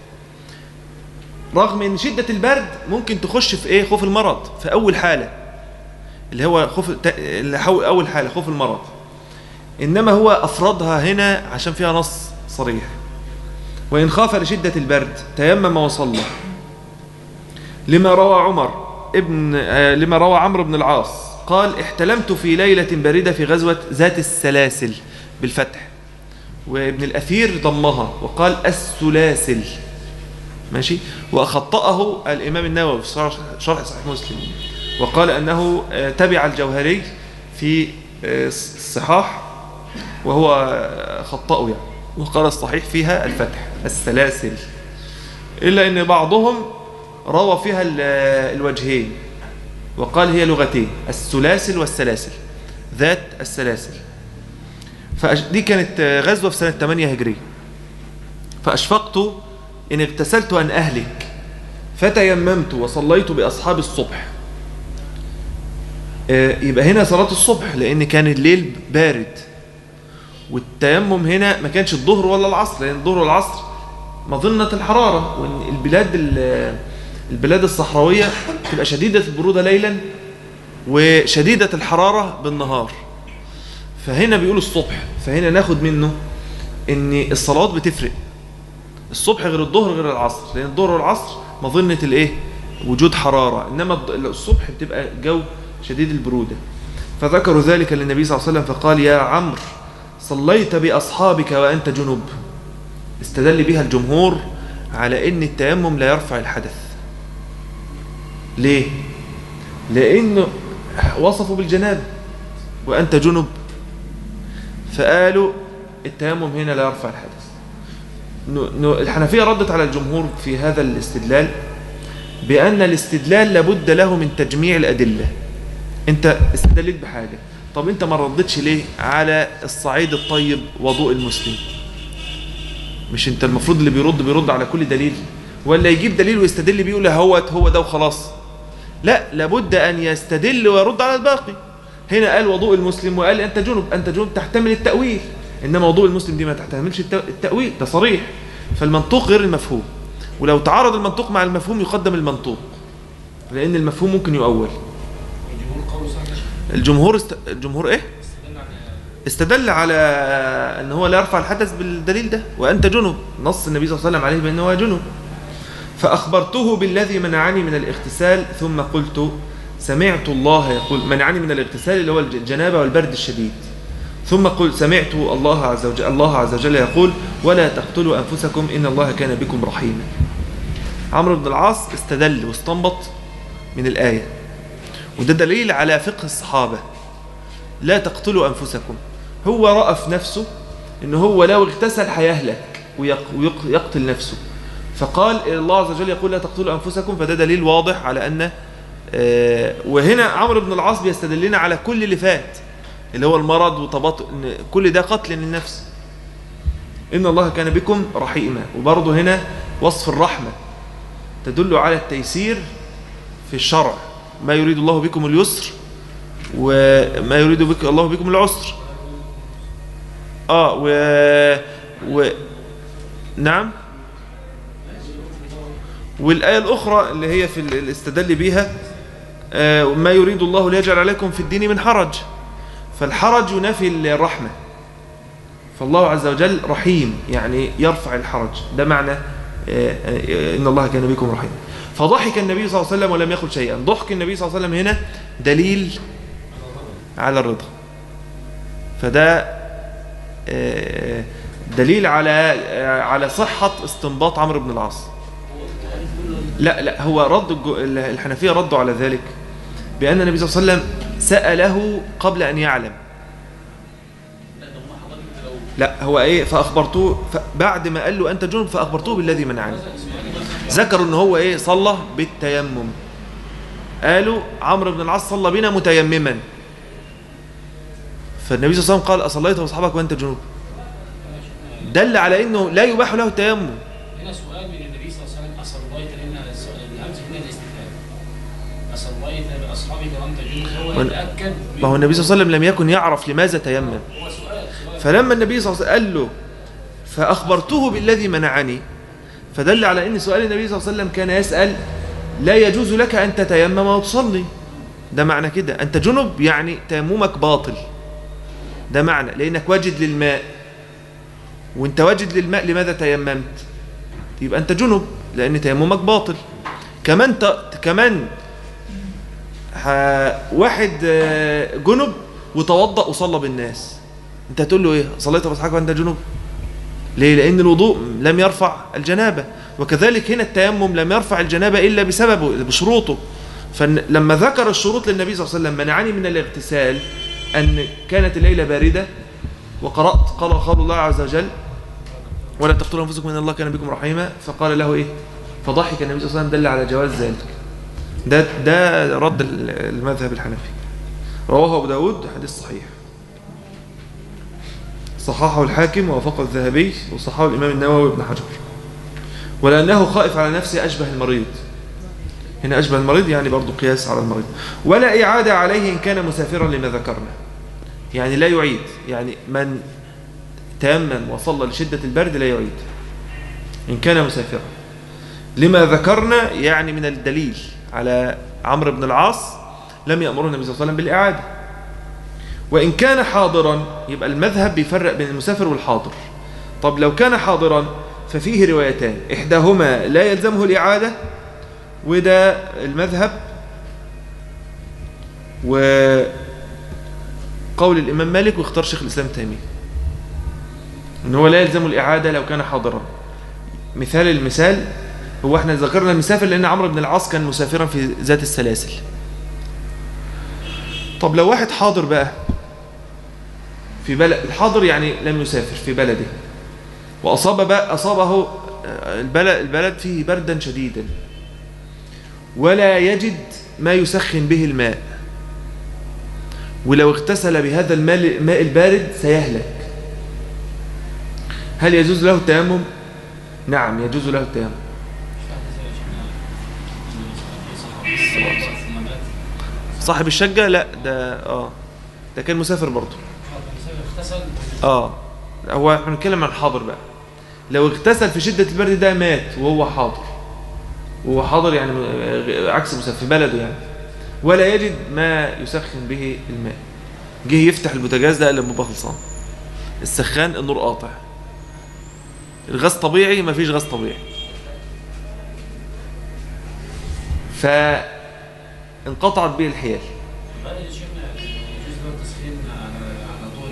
رغم ان شدة البرد ممكن تخش في ايه خوف المرض في اول حالة اللي هو خوف الت- اللي هو اول حالة خوف المرض انما هو افرضها هنا عشان فيها نص صريح وإن خاف لشدة البرد تيمم وصلى لما روى عمر ابن آه، لما روى عمرو بن العاص قال احتلمت في ليلة باردة في غزوة ذات السلاسل بالفتح وابن الأثير ضمها وقال السلاسل ماشي وأخطأه الإمام النووي في شرح شرح صحيح مسلم وقال أنه آه، تبع الجوهري في آه، الصحاح وهو آه، خطأه يعني وقال الصحيح فيها الفتح السلاسل إلا أن بعضهم روى فيها ال- الوجهين وقال هي لغتين السلاسل والسلاسل ذات السلاسل فأش... دي كانت آه، غزوة في سنة 8 هجرية فأشفقت إن اغتسلت أن أهلك فتيممت وصليت بأصحاب الصبح آه، يبقى هنا صلاة الصبح لأن كان الليل بارد والتيمم هنا ما كانش الظهر ولا العصر لأن الظهر والعصر مظنة الحرارة وإن البلاد ال- البلاد الصحراوية تبقى شديدة البرودة ليلا وشديدة الحرارة بالنهار فهنا بيقول الصبح فهنا ناخد منه ان الصلوات بتفرق الصبح غير الظهر غير العصر لان الظهر والعصر مظنة الايه وجود حرارة انما الض- الصبح بتبقى جو شديد البرودة فذكروا ذلك للنبي صلى الله عليه وسلم فقال يا عمرو صليت بأصحابك وأنت جنوب استدل بها الجمهور على ان التيمم لا يرفع الحدث ليه لانه وصفوا بالجناب وانت جنب فقالوا التيمم هنا لا يرفع الحدث ن- ن- الحنفية ردت على الجمهور في هذا الاستدلال بأن الاستدلال لابد له من تجميع الأدلة انت استدلت بحاجة طب انت ما ردتش ليه على الصعيد الطيب وضوء المسلم مش انت المفروض اللي بيرد بيرد على كل دليل ولا يجيب دليل ويستدل بيه يقول هو هو ده وخلاص لا لابد ان يستدل ويرد على الباقي هنا قال وضوء المسلم وقال انت جنب انت جنب تحتمل التاويل انما وضوء المسلم دي ما تحتملش التو- التاويل ده صريح فالمنطوق غير المفهوم ولو تعارض المنطوق مع المفهوم يقدم المنطوق لان المفهوم ممكن يؤول الجمهور قالوا سنة الجمهور است... الجمهور ايه استدل على ان هو لا يرفع الحدث بالدليل ده وانت جنب نص النبي صلى الله عليه وسلم عليه بانه هو جنب فاخبرته بالذي منعني من الاغتسال ثم قلت سمعت الله يقول منعني من الاغتسال اللي هو الجنابه والبرد الشديد ثم قل سمعت الله عز وجل الله عز وجل يقول ولا تقتلوا انفسكم ان الله كان بكم رحيما عمرو بن العاص استدل واستنبط من الايه وده دليل على فقه الصحابه لا تقتلوا أنفسكم هو رأى في نفسه إن هو لو اغتسل هيهلك ويقتل نفسه فقال الله عز وجل يقول لا تقتلوا أنفسكم فده دليل واضح على أن آه، وهنا عمرو بن العاص بيستدل لنا على كل اللي فات اللي هو المرض وتباطؤ إن كل ده قتل للنفس إن الله كان بكم رحيما وبرضه هنا وصف الرحمة تدل على التيسير في الشرع ما يريد الله بكم اليسر وما يريد بك الله بكم العسر اه و, و... نعم والآية الأخرى اللي هي في ال- الاستدل بيها آه ما يريد الله ليجعل عليكم في الدين من حرج فالحرج ينافي الرحمة فالله عز وجل رحيم يعني يرفع الحرج ده معنى آه، آه، إن الله كان بكم رحيم فضحك النبي صلى الله عليه وسلم ولم يقل شيئا ضحك النبي صلى الله عليه وسلم هنا دليل على الرضا فده آه، دليل على آه، على صحة استنباط عمرو بن العاص لا لا هو رد الج- الحنفية ردوا على ذلك بأن النبي صلى الله عليه وسلم سأله قبل أن يعلم لا ده هم حضرتك لو لا هو ايه فاخبرته ف- بعد ما قال له انت جنب فاخبرته بالذي منعني ذكروا ان هو ايه صلى بالتيمم قالوا عمرو بن العاص صلى بنا متيمما فالنبي صلى الله عليه وسلم قال اصليت واصحابك وانت جنوب دل على انه لا يباح له التيمم هنا سؤال من النبي صلى الله عليه وسلم أصليت لأن السؤال- الهمز هنا الاستفهام أصليت بأصحابك وأنت جنوب هو من- يتأكد من- ما هو النبي صلى الله عليه وسلم لم يكن يعرف لماذا تيمم هو سؤال سؤال فلما النبي صلى الله عليه وسلم قال له فأخبرته بالذي منعني فدل على أن سؤال النبي صلى الله عليه وسلم كان يسأل لا يجوز لك أن تتيمم وتصلي ده معنى كده أنت جنب يعني تيممك باطل ده معنى لأنك واجد للماء وانت واجد للماء لماذا تيممت يبقى أنت جنب لأن تيممك باطل كمان ت... كمان ح... واحد آه، جنب وتوضأ وصلى بالناس انت هتقول له ايه صليت بصحك وانت جنوب ليه لان الوضوء لم يرفع الجنابه وكذلك هنا التيمم لم يرفع الجنابه الا بسببه بشروطه فلما ذكر الشروط للنبي صلى الله عليه وسلم منعني من الاغتسال ان كانت الليله بارده وقرات قال قال الله عز وجل ولا تقتلوا انفسكم ان الله كان بكم رحيما فقال له ايه فضحك النبي صلى الله عليه وسلم دل على جواز ذلك ده ده رد المذهب الحنفي رواه ابو داود حديث صحيح صححه الحاكم ووافقه الذهبي وصححه الإمام النووي وابن حجر ولأنه خائف على نفسه أشبه المريض هنا أشبه المريض يعني برضو قياس على المريض ولا إعادة عليه إن كان مسافرا لما ذكرنا يعني لا يعيد يعني من تيمم وصلى لشدة البرد لا يعيد إن كان مسافرا لما ذكرنا يعني من الدليل على عمرو بن العاص لم يأمره النبي صلى الله عليه وسلم بالإعادة وإن كان حاضرا يبقى المذهب بيفرق بين المسافر والحاضر طب لو كان حاضرا ففيه روايتان إحداهما لا يلزمه الإعادة وده المذهب وقول الإمام مالك واختار شيخ الإسلام تيمية إن هو لا يلزمه الإعادة لو كان حاضرا مثال المثال هو احنا ذكرنا المسافر لأن عمرو بن العاص كان مسافرا في ذات السلاسل طب لو واحد حاضر بقى في بلد الحاضر يعني لم يسافر في بلده وأصاب بقى أصابه البلد, البلد فيه بردا شديدا ولا يجد ما يسخن به الماء ولو اغتسل بهذا الماء الماء البارد سيهلك هل يجوز له التيمم؟ نعم يجوز له التيمم صاحب الشقة لا ده اه ده كان مسافر برضه اغتسل اه هو احنا بنتكلم عن حاضر بقى لو اغتسل في شدة البرد ده مات وهو حاضر وهو حاضر يعني م- عكس مسافر في بلده يعني ولا يجد ما يسخن به الماء جه يفتح البوتاجاز ده قال بابا خلصان السخان النور قاطع الغاز طبيعي ما فيش غاز طبيعي فانقطعت به الحيال بعد يا شيخنا يجوز له التسخين على على ضوء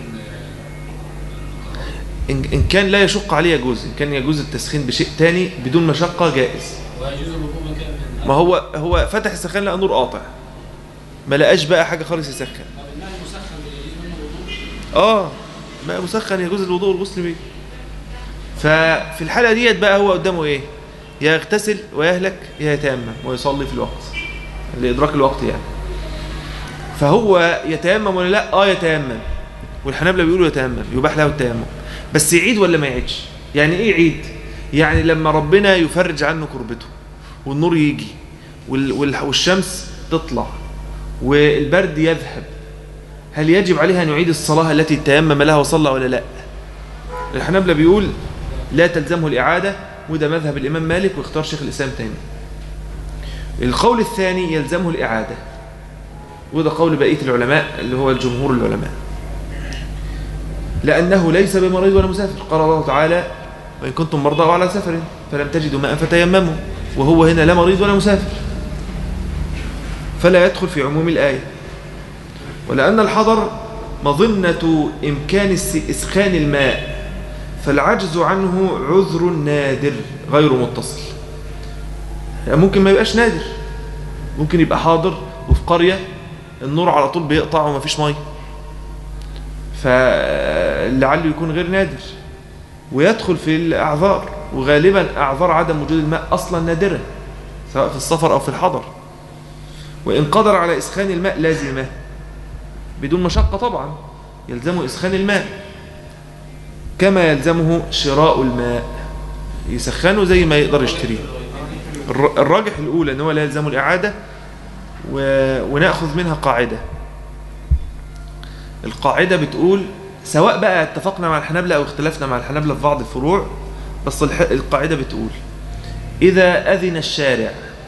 إن إن كان لا يشق عليه يجوز إن كان يجوز التسخين بشيء تاني بدون مشقة جائز ويجوز الوضوء من كان من ما هو هو فتح السخان لقى نور قاطع ما لقاش بقى حاجة خالص يسخن طب الماء المسخن يجوز منه الوضوء اه ماء مسخن يجوز الوضوء والغسل بيه ففي الحالة ديت بقى هو قدامه ايه يا يغتسل ويهلك يا يتيمم ويصلي في الوقت لإدراك الوقت يعني فهو يتيمم ولا لا اه يتيمم والحنابلة بيقولوا يتيمم يباح له التيمم بس يعيد ولا ما يعيدش يعني ايه يعيد يعني لما ربنا يفرج عنه كربته والنور يجي وال- وال- والشمس تطلع والبرد يذهب هل يجب عليها أن يعيد الصلاة التي تيمم لها وصلى ولا لا الحنابلة بيقول لا تلزمه الإعادة وده مذهب الإمام مالك واختار شيخ الإسلام تاني القول الثاني يلزمه الإعادة وده قول بقية العلماء اللي هو الجمهور العلماء لأنه ليس بمريض ولا مسافر قال الله تعالى وإن كنتم مرضى أو على سفر فلم تجدوا ماء فتيمموا وهو هنا لا مريض ولا مسافر فلا يدخل في عموم الآية ولأن الحضر مظنة إمكان الس- إسخان الماء فالعجز عنه عذر نادر غير متصل يعني ممكن ما يبقاش نادر ممكن يبقى حاضر وفي قرية النور على طول بيقطع ومفيش ميه فلعله يكون غير نادر ويدخل في الأعذار وغالبا أعذار عدم وجود الماء أصلا نادرة سواء في السفر أو في الحضر وإن قدر على إسخان الماء لازمه بدون مشقة طبعا يلزمه إسخان الماء كما يلزمه شراء الماء يسخنه زي ما يقدر يشتريه الر- الراجح الأولى أن هو لا يلزمه الإعادة و... ونأخذ منها قاعدة القاعدة بتقول سواء بقى اتفقنا مع الحنابلة أو اختلفنا مع الحنابلة في بعض الفروع بس الح... القاعدة بتقول إذا أذن الشارع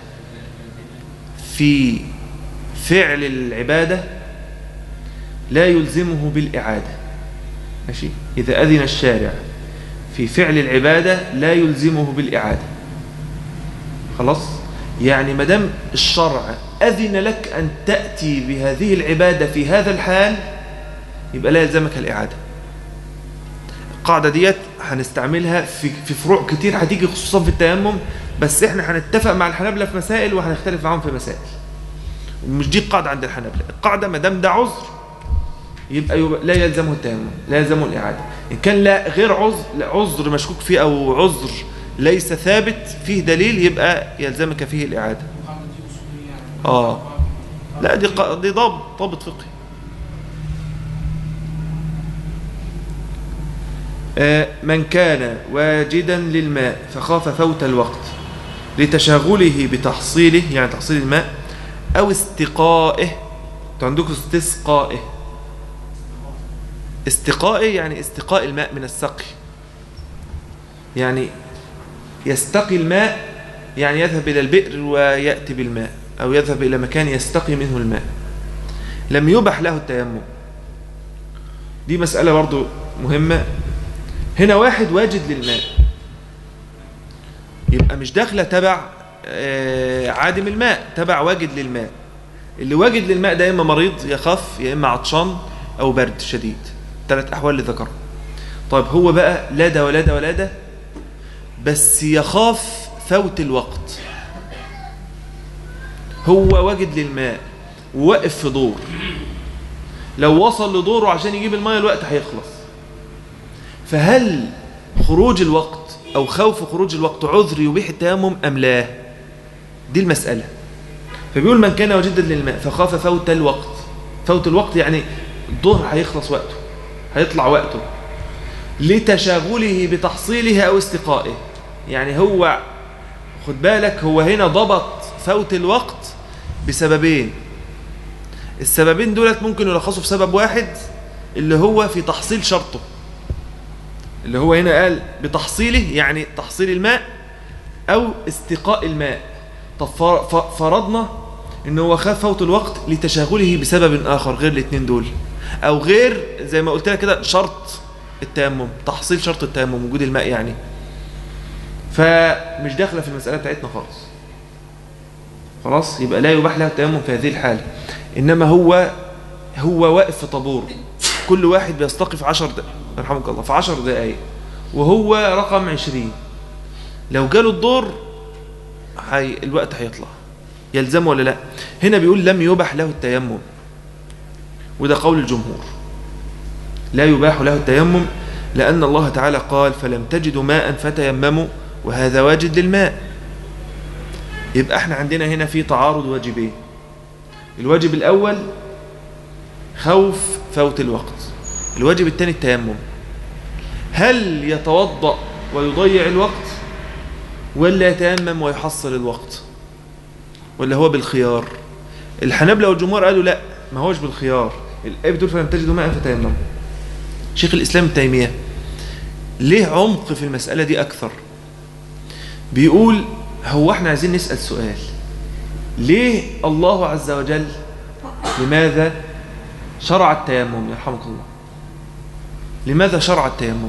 في فعل العبادة لا يلزمه بالإعادة ماشي إذا أذن الشارع في فعل العبادة لا يلزمه بالإعادة خلاص يعني مدام الشرع أذن لك أن تأتي بهذه العبادة في هذا الحال يبقى لا يلزمك الإعادة القاعدة ديت هنستعملها في في فروع كتير هتيجي خصوصا في التيمم بس احنا هنتفق مع الحنابلة في مسائل وهنختلف معاهم في مسائل ومش دي القاعدة عند الحنابلة القاعدة ما دام ده عذر يبقى, يبقى لا يلزمه التيمم لا يلزمه الإعادة إن كان لا غير عذر لا عذر مشكوك فيه أو عذر ليس ثابت فيه دليل يبقى يلزمك فيه الإعادة محمد دي اصوليه يعني آه. لا دي قا- دي ضابط ضابط فقهي آه، من كان واجدا للماء فخاف فوت الوقت لتشاغله بتحصيله يعني تحصيل الماء أو استقائه انتوا عندكم استسقائه استقائه يعني استقاء الماء من السقي يعني يستقي الماء يعني يذهب إلى البئر ويأتي بالماء أو يذهب إلى مكان يستقي منه الماء لم يبح له التيمم دي مسألة برضو مهمة هنا واحد واجد للماء يبقى مش داخلة تبع آه، عادم الماء تبع واجد للماء اللي واجد للماء ده يا إما مريض يخاف يا إما عطشان أو برد شديد ثلاث أحوال اللي ذكرهم طيب هو بقى لا ده ولا ده ولا ده بس يخاف فوت الوقت هو واجد للماء وواقف في دور لو وصل لدوره عشان يجيب الماء الوقت هيخلص فهل خروج الوقت أو خوف خروج الوقت عذر يبيح التيمم أم لا دي المسألة فبيقول من كان واجدا للماء فخاف فوت الوقت فوت الوقت يعني الظهر هيخلص وقته هيطلع وقته لتشاغله بتحصيله أو استقائه يعني هو خد بالك هو هنا ضبط فوت الوقت بسببين السببين دولت ممكن يلخصوا في سبب واحد اللي هو في تحصيل شرطه اللي هو هنا قال بتحصيله يعني تحصيل الماء أو استقاء الماء طب فر- ف- فرضنا ان هو خاف فوت الوقت لتشاغله بسبب آخر غير الاثنين دول أو غير زي ما قلت لك كده شرط التيمم تحصيل شرط التيمم وجود الماء يعني فمش داخله في المسألة بتاعتنا خالص خلاص يبقى لا يباح له التيمم في هذه الحالة إنما هو هو واقف في طابور كل واحد بيستقي في 10 دقائق يرحمك الله في 10 دقائق وهو رقم 20 لو جاله الدور هي الوقت هيطلع يلزمه ولا لا هنا بيقول لم يباح له التيمم وده قول الجمهور لا يباح له التيمم لأن الله تعالى قال فلم تجدوا ماء فتيمموا وهذا واجد للماء يبقى احنا عندنا هنا في تعارض واجبين الواجب الأول خوف فوت الوقت الواجب الثاني التيمم هل يتوضأ ويضيع الوقت ولا يتيمم ويحصل الوقت ولا هو بالخيار الحنابلة والجمهور قالوا لا ما هوش بالخيار الآية بتقول فلم تجدوا ماء فتيمموا شيخ الإسلام ابن تيمية ليه عمق في المسألة دي أكثر بيقول هو احنا عايزين نسأل سؤال ليه الله عز وجل لماذا شرع التيمم يرحمك الله لماذا شرع التيمم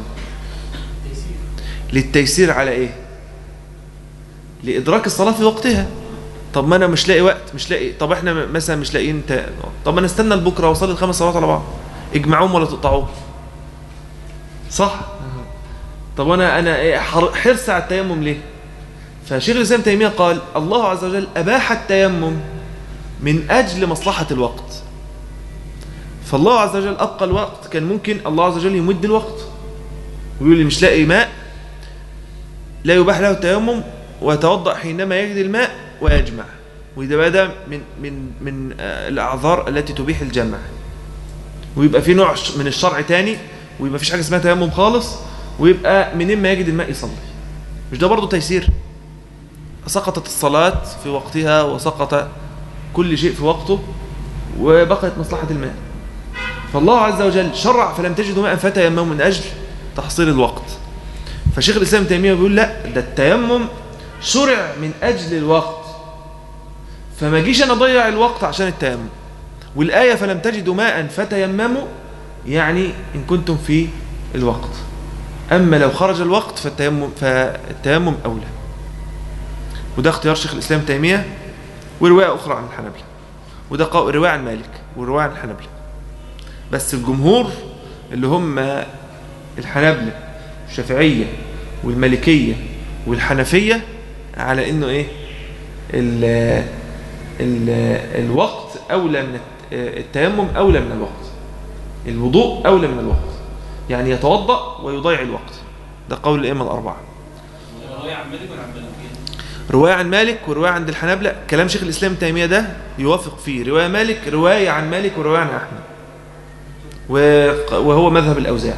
للتيسير على ايه لإدراك الصلاة في وقتها طب ما انا مش لاقي وقت مش لاقي طب احنا مثلا مش لاقيين ت... طب ما نستنى لبكره واصلي الخمس صلوات على بعض اجمعوهم ولا تقطعوهم صح طب انا انا إيه حر- حرص على التيمم ليه فشيخ الاسلام تيميه قال الله عز وجل اباح التيمم من اجل مصلحه الوقت فالله عز وجل أبقى الوقت كان ممكن الله عز وجل يمد الوقت ويقول لي مش لاقي ماء لا يباح له التيمم ويتوضأ حينما يجد الماء ويجمع وده بقى ده من من من آه، الأعذار التي تبيح الجمع ويبقى في نوع ش- من الشرع تاني ويبقى فيش حاجة اسمها تيمم خالص ويبقى منين ما يجد الماء يصلي مش ده برضه تيسير سقطت الصلاة في وقتها وسقط كل شيء في وقته وبقيت مصلحة الماء فالله عز وجل شرع فلم تجدوا ماء فتيمموا من أجل تحصيل الوقت فشيخ الإسلام ابن تيمية بيقول لا ده التيمم شرع من أجل الوقت فما جيش أنا أضيع الوقت عشان التيمم والآية فلم تجدوا ماء فتيمموا يعني إن كنتم في الوقت أما لو خرج الوقت فالتيمم, فالتيمم أولى وده اختيار شيخ الإسلام ابن تيمية ورواية أخرى عن الحنبلة وده قو- رواية عن مالك ورواية عن الحنبلة بس الجمهور اللي هم الحنبلة والشافعية والمالكية والحنفية على انه ايه ال ال الوقت اولى من الت- التيمم اولى من الوقت الوضوء اولى من الوقت يعني يتوضأ ويضيع الوقت ده قول الائمه الاربعه رواية عن مالك ولا عن مالك؟ رواية عن مالك ورواية عند الحنابلة كلام شيخ الإسلام ابن تيمية ده يوافق فيه رواية مالك رواية عن مالك ورواية عن أحمد وق- وهو مذهب الأوزاعي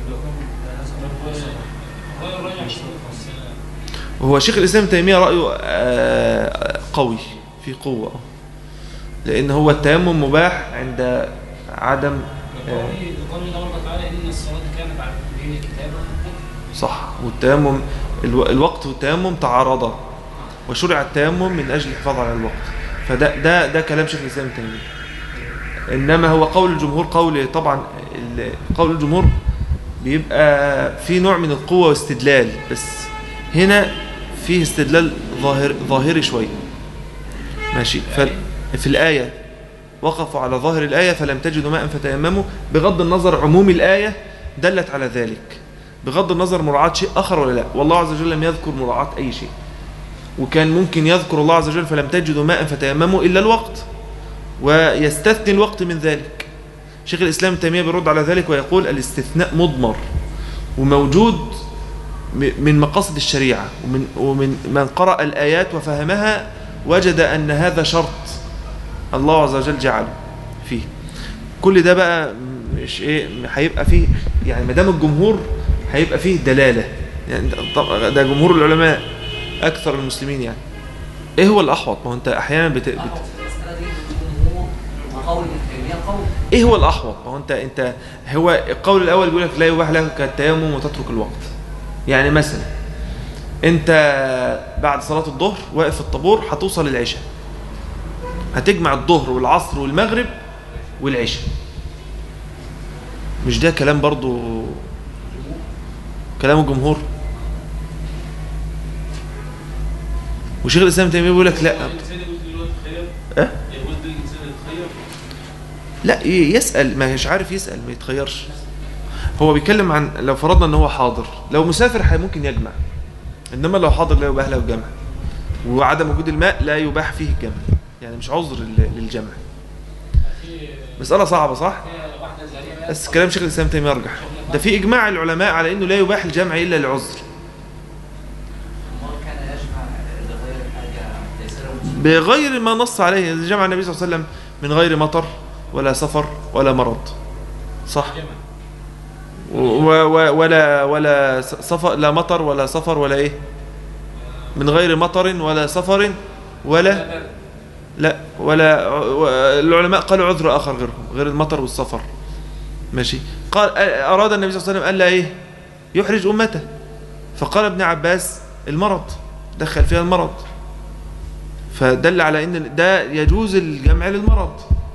رواية الراجع عشان وهو شيخ الإسلام ابن تيمية رأيه آه، قوي في قوة لأن هو التيمم مباح عند عدم آه، قول قول الله تعالى إن الصلاة كانت على المؤمنين كتابا صح والتيمم الو- الوقت والتيمم تعارضا وشرع التيمم من أجل الحفاظ على الوقت فده ده ده كلام شيخ الإسلام ابن تيمية إنما هو قول الجمهور قول طبعا ال- قول الجمهور بيبقى في نوع من القوة واستدلال بس هنا فيه استدلال ظاهر ظاهري شوية ماشي فال- في الآية وقفوا على ظاهر الآية فلم تجدوا ماء فتيمموا بغض النظر عموم الآية دلت على ذلك بغض النظر مراعاة شيء آخر ولا لا والله عز وجل لم يذكر مراعاة أي شيء وكان ممكن يذكر الله عز وجل فلم تجدوا ماء فتيمموا إلا الوقت ويستثني الوقت من ذلك شيخ الإسلام ابن تيمية بيرد على ذلك ويقول الاستثناء مضمر وموجود م- من مقاصد الشريعة ومن, ومن من قرأ الآيات وفهمها وجد أن هذا شرط الله عز وجل جعله فيه كل ده بقى مش ايه هيبقى فيه يعني ما دام الجمهور هيبقى فيه دلاله يعني ده- طب ده جمهور العلماء اكثر المسلمين يعني ايه هو الاحوط ما هو انت احيانا بت... بت... أحوط في المسألة دي الجمهور وقول ابن تيمية قول ايه هو الاحوط ما هو انت انت هو القول الاول بيقول لك لا يباح لك التيمم وتترك الوقت يعني مثلا انت بعد صلاه الظهر واقف في الطابور هتوصل العشاء هتجمع الظهر والعصر والمغرب والعشاء مش ده كلام برضو كلام الجمهور وشيخ الاسلام ابن تيميه بيقول لك لا الإنسان يجوز له يتخير أه؟ يجوز للإنسان يتخير لا ي- يسأل ما مش عارف يسأل ما يتخيرش هو بيتكلم عن لو فرضنا ان هو حاضر لو مسافر حي- ممكن يجمع انما لو حاضر لا يباح له الجمع وعدم وجود الماء لا يباح فيه الجمع يعني مش عذر لل- للجمع في مسألة صعبة صح في واحدة زارية بس كلام شيخ الاسلام تيمية يرجح ده في اجماع العلماء على انه لا يباح الجمع الا لعذر المرء كان يجمع لغير حاجة تيسير المسلم بغير ما نص عليه جمع النبي صلى الله عليه وسلم من غير مطر ولا سفر ولا مرض صح جمع و و ولا ولا س- سفر لا مطر ولا سفر ولا ايه من غير مطر ولا سفر ولا لا ولا و- العلماء قالوا عذر اخر غيرهم غير المطر والسفر ماشي قال اراد النبي صلى الله عليه وسلم الا ايه يحرج امته فقال ابن عباس المرض دخل فيها المرض فدل على ان ده يجوز الجمع للمرض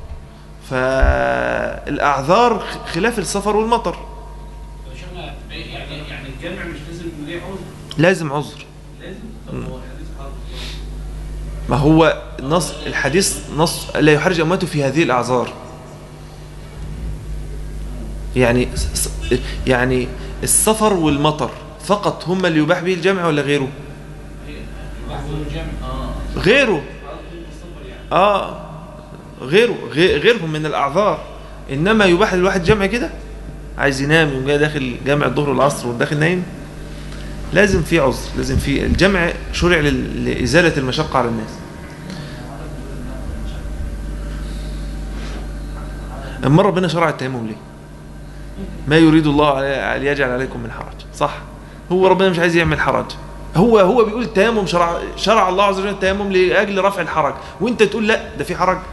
فالاعذار خ- خلاف السفر والمطر طب شيخنا يعني يعني الجمع مش لازم يكون ليه عذر لازم عذر لازم طب هو الحديث حاضر ما هو نص الحديث نص لا يحرج امته في هذه الاعذار يعني س- س- يعني السفر والمطر فقط هم اللي يباح به الجمع ولا غيره بعض الجمع اه غيره بعض السفر يعني اه غيره غي- غيرهم من الاعذار انما يباح للواحد جمع كده عايز ينام يقوم جاي داخل جامع الظهر والعصر وداخل نايم لازم في عذر لازم في الجمع شرع لل- لازاله المشقه على الناس اما ربنا شرع التيمم ليه ما يريد الله علي- ان يجعل عليكم من حرج صح هو ربنا مش عايز يعمل حرج هو هو بيقول التيمم شرع شرع الله عز وجل التيمم لاجل رفع الحرج وانت تقول لا ده في حرج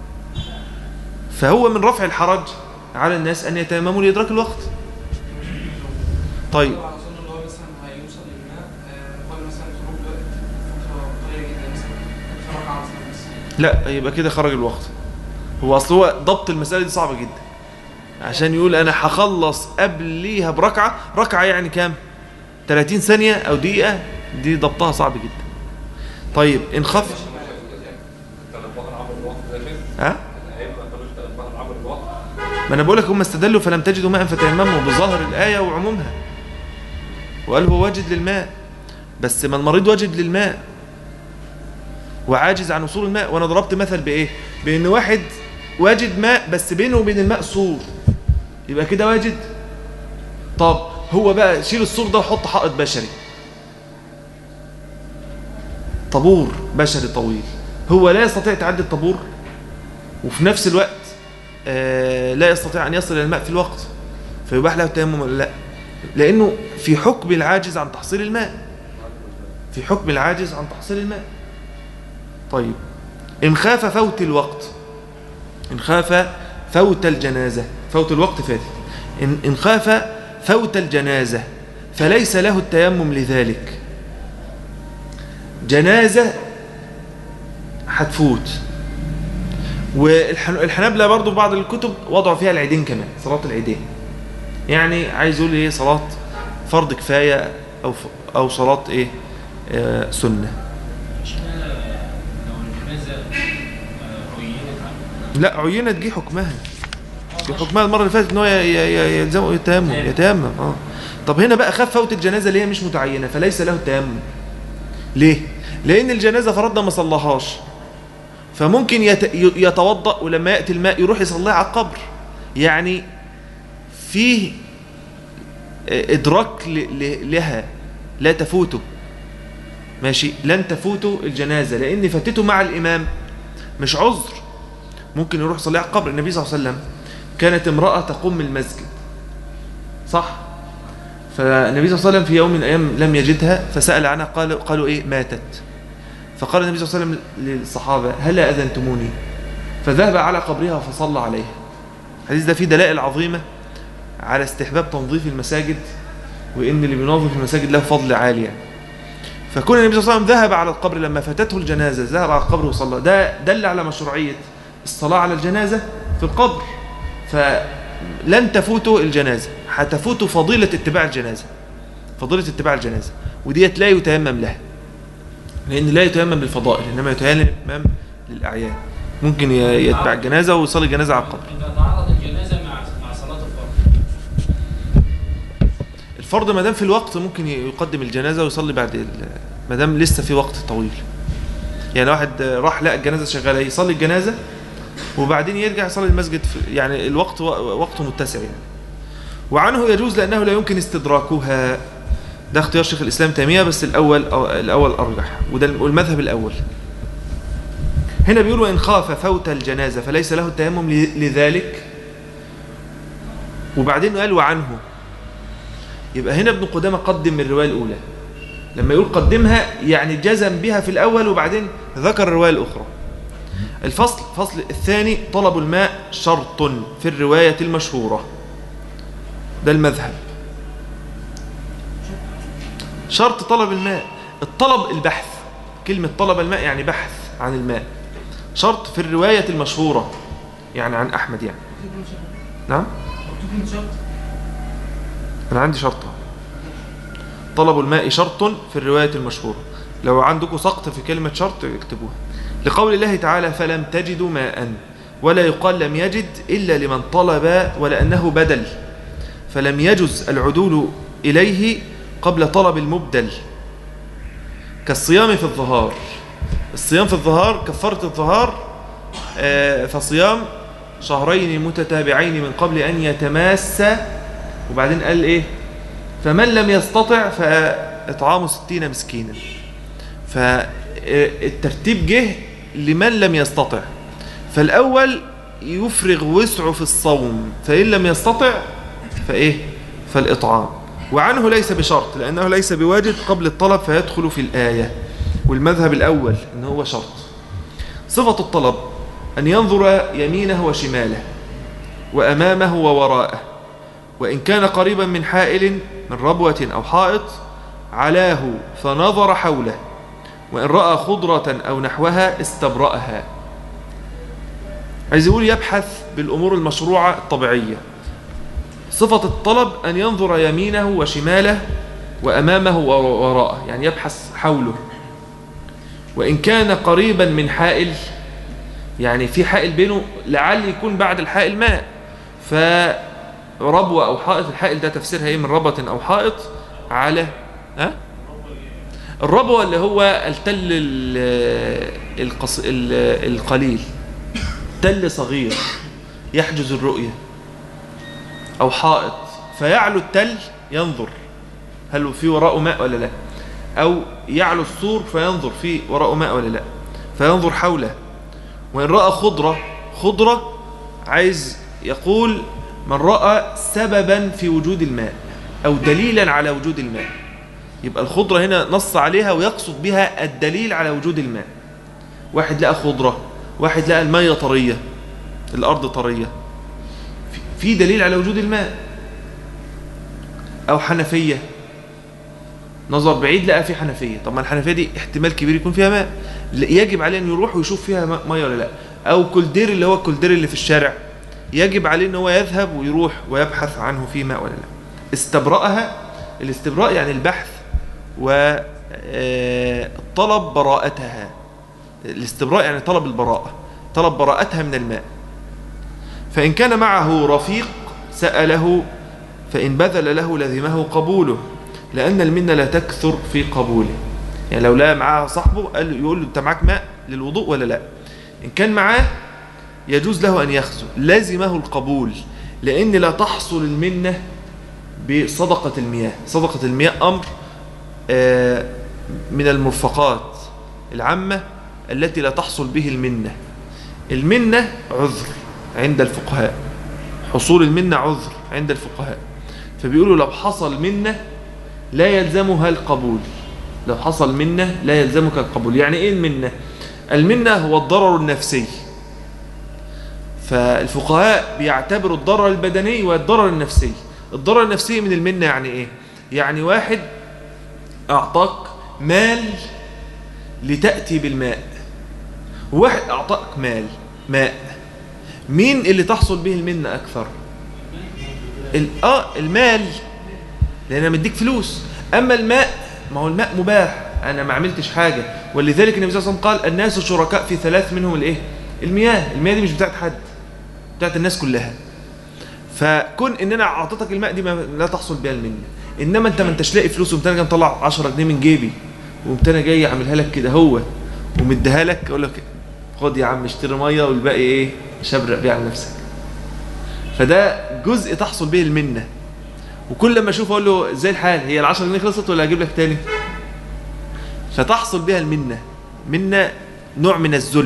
فهو من رفع الحرج على الناس ان يتيمموا لادراك الوقت طيب على اظن اللي هو مثلا هيوصل للماء آه، قبل مثلا خروج وقت فتره قليله جدا مثلا اتفرج على مثلا بس لا يبقى كده خرج الوقت هو اصل هو ضبط المساله دي صعبه جدا عشان يقول انا هخلص قبليها بركعه ركعه يعني كام 30 ثانيه او دقيقه دي ضبطها صعب جدا طيب ان خف ها ما انا بقول لك هم استدلوا فلم تجدوا ماء فتيمموا بظاهر الايه وعمومها وقال هو واجد للماء بس ما المريض واجد للماء وعاجز عن وصول الماء وانا ضربت مثل بايه بان واحد واجد ماء بس بينه وبين الماء سور يبقى كده واجد طب هو بقى شيل السور ده وحط حائط بشري طابور بشري طويل هو لا يستطيع تعدي الطابور وفي نفس الوقت آه لا يستطيع ان يصل الى الماء في الوقت فيباح له التيمم ولا لا لانه في حكم العاجز عن تحصيل الماء في حكم العاجز عن تحصيل الماء طيب إن خاف فوت الوقت إن خاف فوت الجنازة فوت الوقت فات إن, إن خاف فوت الجنازة فليس له التيمم لذلك جنازة هتفوت والحنابلة برضو في بعض الكتب وضعوا فيها العيدين كمان صلاة العيدين يعني عايز يقول ايه صلاة فرض كفاية أو, ف- أو صلاة ايه آه سنة اشمعنى لو الجنازه آه، عينت عنه لا عينت جه حكمها جه حكمها المره اللي فاتت ان هو ي- ي- ي- يلزمه التيمم يتيمم اه طب هنا بقى خاف فوت الجنازه اللي هي مش متعينه فليس له التيمم ليه لان الجنازه فرضنا ما صلاهاش فممكن يت- ي- يتوضا ولما ياتي الماء يروح يصليها على القبر يعني فيه ادراك ل- ل- لها لا تفوته ماشي لن تفوته الجنازه لان فاتته مع الامام مش عذر ممكن يروح يصلي على القبر النبي صلى الله عليه وسلم كانت امرأة تقوم المسجد صح فالنبي صلى الله عليه وسلم في يوم من الأيام لم يجدها فسأل عنها قالوا, قالوا إيه ماتت فقال النبي صلى الله عليه وسلم للصحابة هلا أذنتموني فذهب على قبرها فصلى عليها الحديث ده فيه دلائل عظيمة على استحباب تنظيف المساجد وإن اللي بينظف المساجد له فضل عالي يعني. فكون النبي صلى الله عليه وسلم ذهب على القبر لما فاتته الجنازة ذهب على القبر وصلى ده دل على مشروعية الصلاة على الجنازة في القبر فلن تفوته الجنازة هتفوته فضيلة اتباع الجنازة فضيلة اتباع الجنازة وديت لا يتيمم لها لأن لا يتيمم للفضائل إنما يتيمم للأعيان ممكن ي- يتبع الجنازة ويصلي الجنازة على القبر إذا تعارض الجنازه مع مع صلاه الفرض الفرض ما دام في الوقت ممكن يقدم الجنازة ويصلي بعد ال- ما دام لسه في وقت طويل يعني واحد راح لقى الجنازة شغالة يصلي الجنازة وبعدين يرجع يصلي المسجد في يعني الوقت و- وقته متسع يعني وعنه يجوز لأنه لا يمكن استدراكها ده اختيار شيخ الإسلام تيمية بس الأول أو الأول أرجح وده المذهب الأول هنا بيقول وإن خاف فوت الجنازة فليس له التيمم ل- لذلك وبعدين قال وعنه يبقى هنا ابن قدامة قدم الرواية الأولى لما يقول قدمها يعني جزم بها في الأول وبعدين ذكر الرواية الأخرى الفصل فصل الثاني طلب الماء شرط في الرواية المشهورة ده المذهب شرط طلب الماء الطلب البحث كلمة طلب الماء يعني بحث عن الماء شرط في الرواية المشهورة يعني عن أحمد يعني نعم مكتوب من شرط أنا عندي شرطة طلب الماء شرط في الرواية المشهورة لو عندكم سقط في كلمة شرط اكتبوها لقول الله تعالى فلم تجدوا ماء ولا يقال لم يجد إلا لمن طلب ولأنه بدل فلم يجز العدول إليه قبل طلب المبدل كالصيام في الظهار الصيام في الظهار كفارة الظهار آه، فصيام شهرين متتابعين من قبل أن يتماسا وبعدين قال إيه فمن لم يستطع فإطعام ستين مسكينا فالترتيب جه لمن لم يستطع فالأول يفرغ وسعه في الصوم فإن لم يستطع فإيه فالإطعام وعنه ليس بشرط لأنه ليس بواجب قبل الطلب فيدخل في الآية والمذهب الأول إن هو شرط صفة الطلب أن ينظر يمينه وشماله وأمامه ووراءه وإن كان قريبا من حائل من ربوة أو حائط علاه فنظر حوله وإن رأى خضرة أو نحوها استبرأها عايز يقول يبحث بالأمور المشروعة الطبيعية صفة الطلب أن ينظر يمينه وشماله وأمامه ووراءه يعني يبحث حوله وإن كان قريبا من حائل يعني في حائل بينه لعل يكون بعد الحائل ماء فربوة أو حائط الحائل ده تفسيرها إيه من ربوة أو حائط على ها؟ الربوة اللي هو التل ال- القص... ال- القليل تل صغير يحجز الرؤية أو حائط فيعلو التل ينظر هل في وراءه ماء ولا لا أو يعلو السور فينظر في وراءه ماء ولا لا فينظر حوله وإن رأى خضرة خضرة عايز يقول من رأى سببا في وجود الماء أو دليلا على وجود الماء يبقى الخضرة هنا نص عليها ويقصد بها الدليل على وجود الماء واحد لقى خضرة واحد لقى المية طرية الأرض طرية في- في دليل على وجود الماء أو حنفية نظر بعيد لقى في حنفية طب ما الحنفية دي احتمال كبير يكون فيها ماء ل- يجب عليه أن يروح ويشوف فيها ماء- مية ولا لا أو كولدير اللي هو الكولدير اللي في الشارع يجب عليه أن هو يذهب ويروح ويبحث عنه في ماء ولا لا استبرأها الاستبراء يعني البحث وطلب براءتها الاستبراء يعني طلب البراءة طلب براءتها من الماء فإن كان معه رفيق سأله فإن بذل له لزمه قبوله لأن المنة لا تكثر في قبوله يعني لو لا معاه صاحبه قال يقول له أنت معاك ماء للوضوء ولا لا إن كان معاه يجوز له أن يخزو لازمه القبول لأن لا تحصل المنة بصدقة المياه صدقة المياه أمر آه، من المرفقات العامة التي لا تحصل به المنة المنة عذر عند الفقهاء حصول المنة عذر عند الفقهاء فبيقولوا لو حصل منة لا يلزمها القبول لو حصل منة لا يلزمك القبول يعني ايه المنة المنة هو الضرر النفسي فالفقهاء بيعتبروا الضرر البدني والضرر النفسي الضرر النفسي من المنة يعني ايه يعني واحد اعطاك مال لتأتي بالماء واحد اعطاك مال ماء مين اللي تحصل به المنة اكثر ال- اه المال لان انا مديك فلوس اما الماء ما هو الماء مباح انا ما عملتش حاجه ولذلك النبي صلى الله عليه وسلم قال الناس شركاء في ثلاث منهم الايه المياه المياه دي مش بتاعت حد بتاعت الناس كلها فكون ان انا اعطيتك الماء دي ما لا تحصل بها المنه انما انت ما انتش لاقي فلوس وقمت انا جاي مطلع 10 جنيه من جيبي وقمت انا جاي اعملها لك كده هو ومديها لك اقول لك خد يا عم اشتري ميه والباقي ايه شبرق بيه على نفسك فده جزء تحصل به المنه وكل لما اشوفه اقول له ازاي الحال هي ال 10 جنيه خلصت ولا اجيب لك تاني فتحصل بها المنه منه نوع من الذل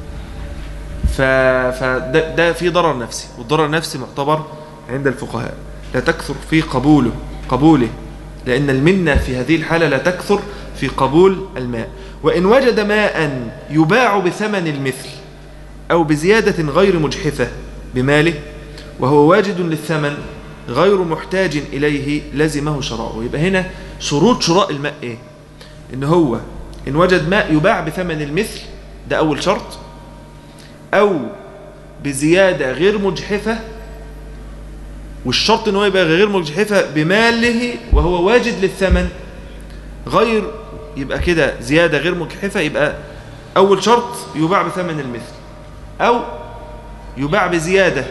ف... فده ده في ضرر نفسي والضرر النفسي معتبر عند الفقهاء لا تكثر في قبوله قبوله لأن المنة في هذه الحالة لا تكثر في قبول الماء وإن وجد ماء يباع بثمن المثل أو بزيادة غير مجحفة بماله وهو واجد للثمن غير محتاج إليه لزمه شراؤه يبقى هنا شروط شراء الماء إيه إن هو إن وجد ماء يباع بثمن المثل ده أول شرط أو بزيادة غير مجحفة والشرط ان هو يبقى غير مجحفة بماله وهو واجد للثمن غير يبقى كده زيادة غير مجحفة يبقى أول شرط يباع بثمن المثل أو يباع بزيادة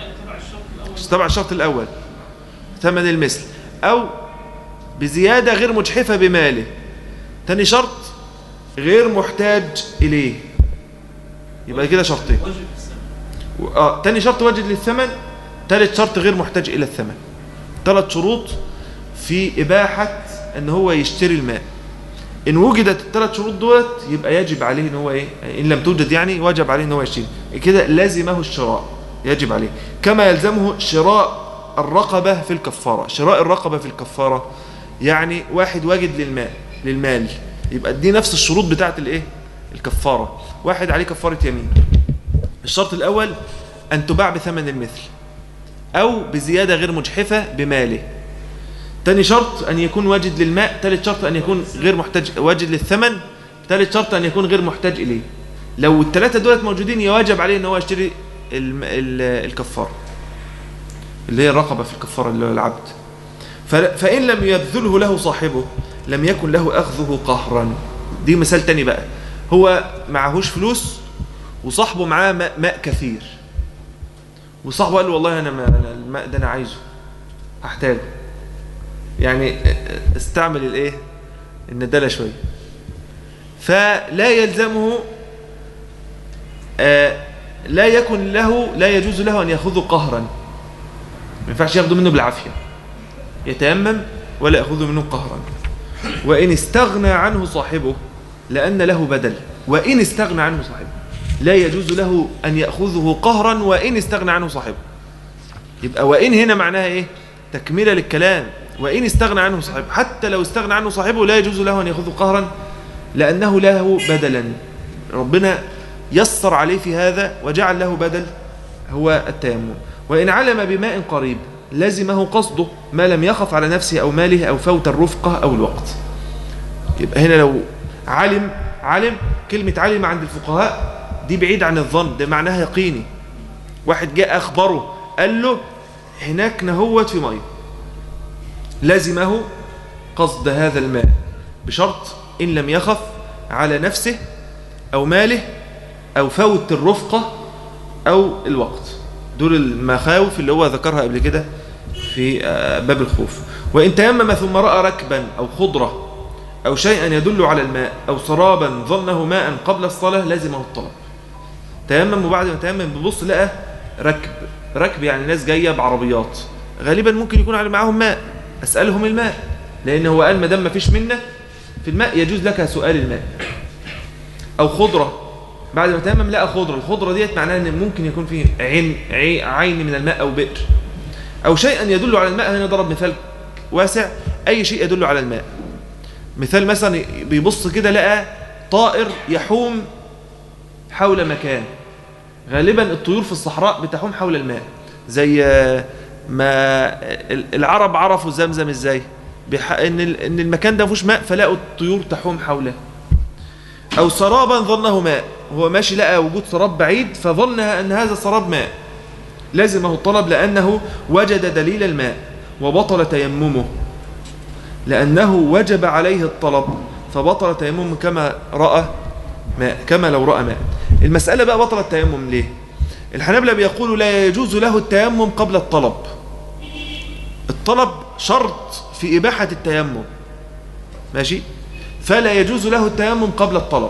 تبع الشرط الأول ثمن المثل أو بزيادة غير مجحفة بماله تاني شرط غير محتاج إليه يبقى كده شرطين و- اه تاني شرط واجد للثمن تالت شرط غير محتاج الى الثمن ثلاث شروط في اباحه ان هو يشتري الماء ان وجدت الثلاث شروط دولت يبقى يجب عليه ان هو ايه ان لم توجد يعني واجب عليه ان هو يشتري كده لازمه الشراء يجب عليه كما يلزمه شراء الرقبه في الكفاره شراء الرقبه في الكفاره يعني واحد واجد للماء للمال يبقى دي نفس الشروط بتاعت الايه الكفاره واحد عليه كفاره يمين الشرط الاول ان تباع بثمن المثل او بزياده غير مجحفه بماله تاني شرط أن يكون واجد للماء تالت شرط أن يكون غير محتاج واجد للثمن تالت شرط أن يكون غير محتاج إليه لو الثلاثة دولت موجودين يواجب عليه أن هو يشتري الم- ال- الكفارة اللي هي الرقبة في الكفارة اللي هو العبد ف- فإن لم يبذله له صاحبه لم يكن له أخذه قهرا دي مثال تاني بقى هو معهوش فلوس وصاحبه معاه ماء, ماء كثير وصاحبه قال له والله أنا ما أنا الماء ده أنا عايزه هحتاجه يعني استعمل الايه الندالة شوية فلا يلزمه آه، لا يكن له لا يجوز له أن يأخذه قهرا ما ينفعش ياخده منه بالعافية يتيمم ولا يأخذه منه قهرا وإن استغنى عنه صاحبه لأن له بدل وإن استغنى عنه صاحبه لا يجوز له أن يأخذه قهرا وإن استغنى عنه صاحبه يبقى وإن هنا معناها إيه تكملة للكلام وإن استغنى عنه صاحبه حتى لو استغنى عنه صاحبه لا يجوز له أن يأخذه قهرا لأنه له بدلا ربنا يسر عليه في هذا وجعل له بدل هو التيمم وإن علم بماء قريب لزمه قصده ما لم يخف على نفسه أو ماله أو فوت الرفقة أو الوقت يبقى هنا لو علم علم كلمة علم عند الفقهاء دي بعيد عن الظن ده معناها يقيني واحد جاء أخبره قال له هناك نهوت في ميه لزمه قصد هذا الماء بشرط إن لم يخف على نفسه أو ماله أو فوت الرفقة أو الوقت دول المخاوف اللي هو ذكرها قبل كده في آه، باب الخوف وإن تيمم ثم رأى ركبا أو خضرة أو شيئا يدل على الماء أو سرابا ظنه ماء قبل الصلاة لازمه الطلب تيمم وبعد ما تيمم ببص لقى ركب ركب يعني ناس جاية بعربيات غالبا ممكن يكون على معاهم ماء أسألهم الماء لأن هو قال ما دام ما فيش منه في الماء يجوز لك سؤال الماء أو خضرة بعد ما تيمم لقى خضرة الخضرة ديت معناها أن ممكن يكون فيه عين عي- عين من الماء أو بئر أو شيئا يدل على الماء هنا ضرب مثال واسع أي شيء يدل على الماء مثال مثلا بيبص كده لقى طائر يحوم حول مكان غالبا الطيور في الصحراء بتحوم حول الماء زي آه، ما ال- العرب عرفوا زمزم ازاي بح... ان ال- ان المكان ده مفيهوش ماء فلقوا الطيور تحوم حوله او سرابا ظنه ماء هو ماشي لقى وجود سراب بعيد فظن ان هذا السراب ماء لازمه الطلب لانه وجد دليل الماء وبطل تيممه لانه وجب عليه الطلب فبطل تيممه كما راى ماء كما لو راى ماء المساله بقى بطل التيمم ليه الحنابلة بيقولوا لا يجوز له التيمم قبل الطلب الطلب شرط في إباحة التيمم ماشي فلا يجوز له التيمم قبل الطلب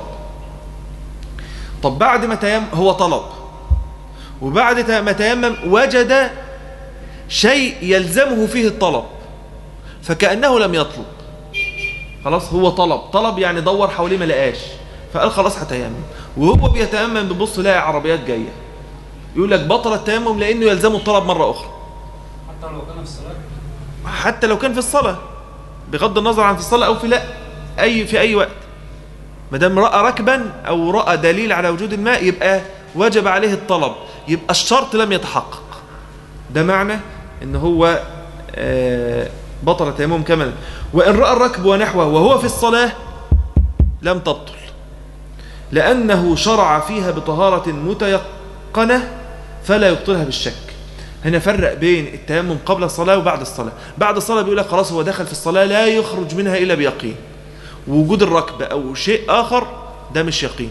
طب بعد ما تيمم هو طلب وبعد ما تيمم وجد شيء يلزمه فيه الطلب فكأنه لم يطلب خلاص هو طلب طلب يعني دور حواليه ما لقاش فقال خلاص هتيمم وهو بيتيمم بيبص لاقي عربيات جايه يقول لك بطل التيمم لانه يلزمه الطلب مره اخرى حتى لو كان في الصلاة حتى لو كان في الصلاه بغض النظر عن في الصلاه او في لا اي في اي وقت ما دام راى ركبا او راى دليل على وجود الماء يبقى وجب عليه الطلب يبقى الشرط لم يتحقق ده معنى ان هو آه، بطل التيمم كما وان راى الركب ونحوه وهو في الصلاه لم تبطل لأنه شرع فيها بطهارة متيقنة فلا يبطلها بالشك هنا فرق بين التيمم قبل الصلاة وبعد الصلاة بعد الصلاة بيقول لك خلاص هو دخل في الصلاة لا يخرج منها إلا بيقين وجود الركب أو شيء آخر ده مش يقين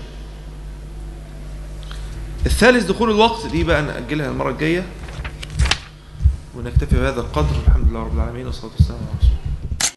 الثالث دخول الوقت دي بقى نأجلها المرة الجاية ونكتفي بهذا القدر الحمد لله رب العالمين والصلاة والسلام على رسول الله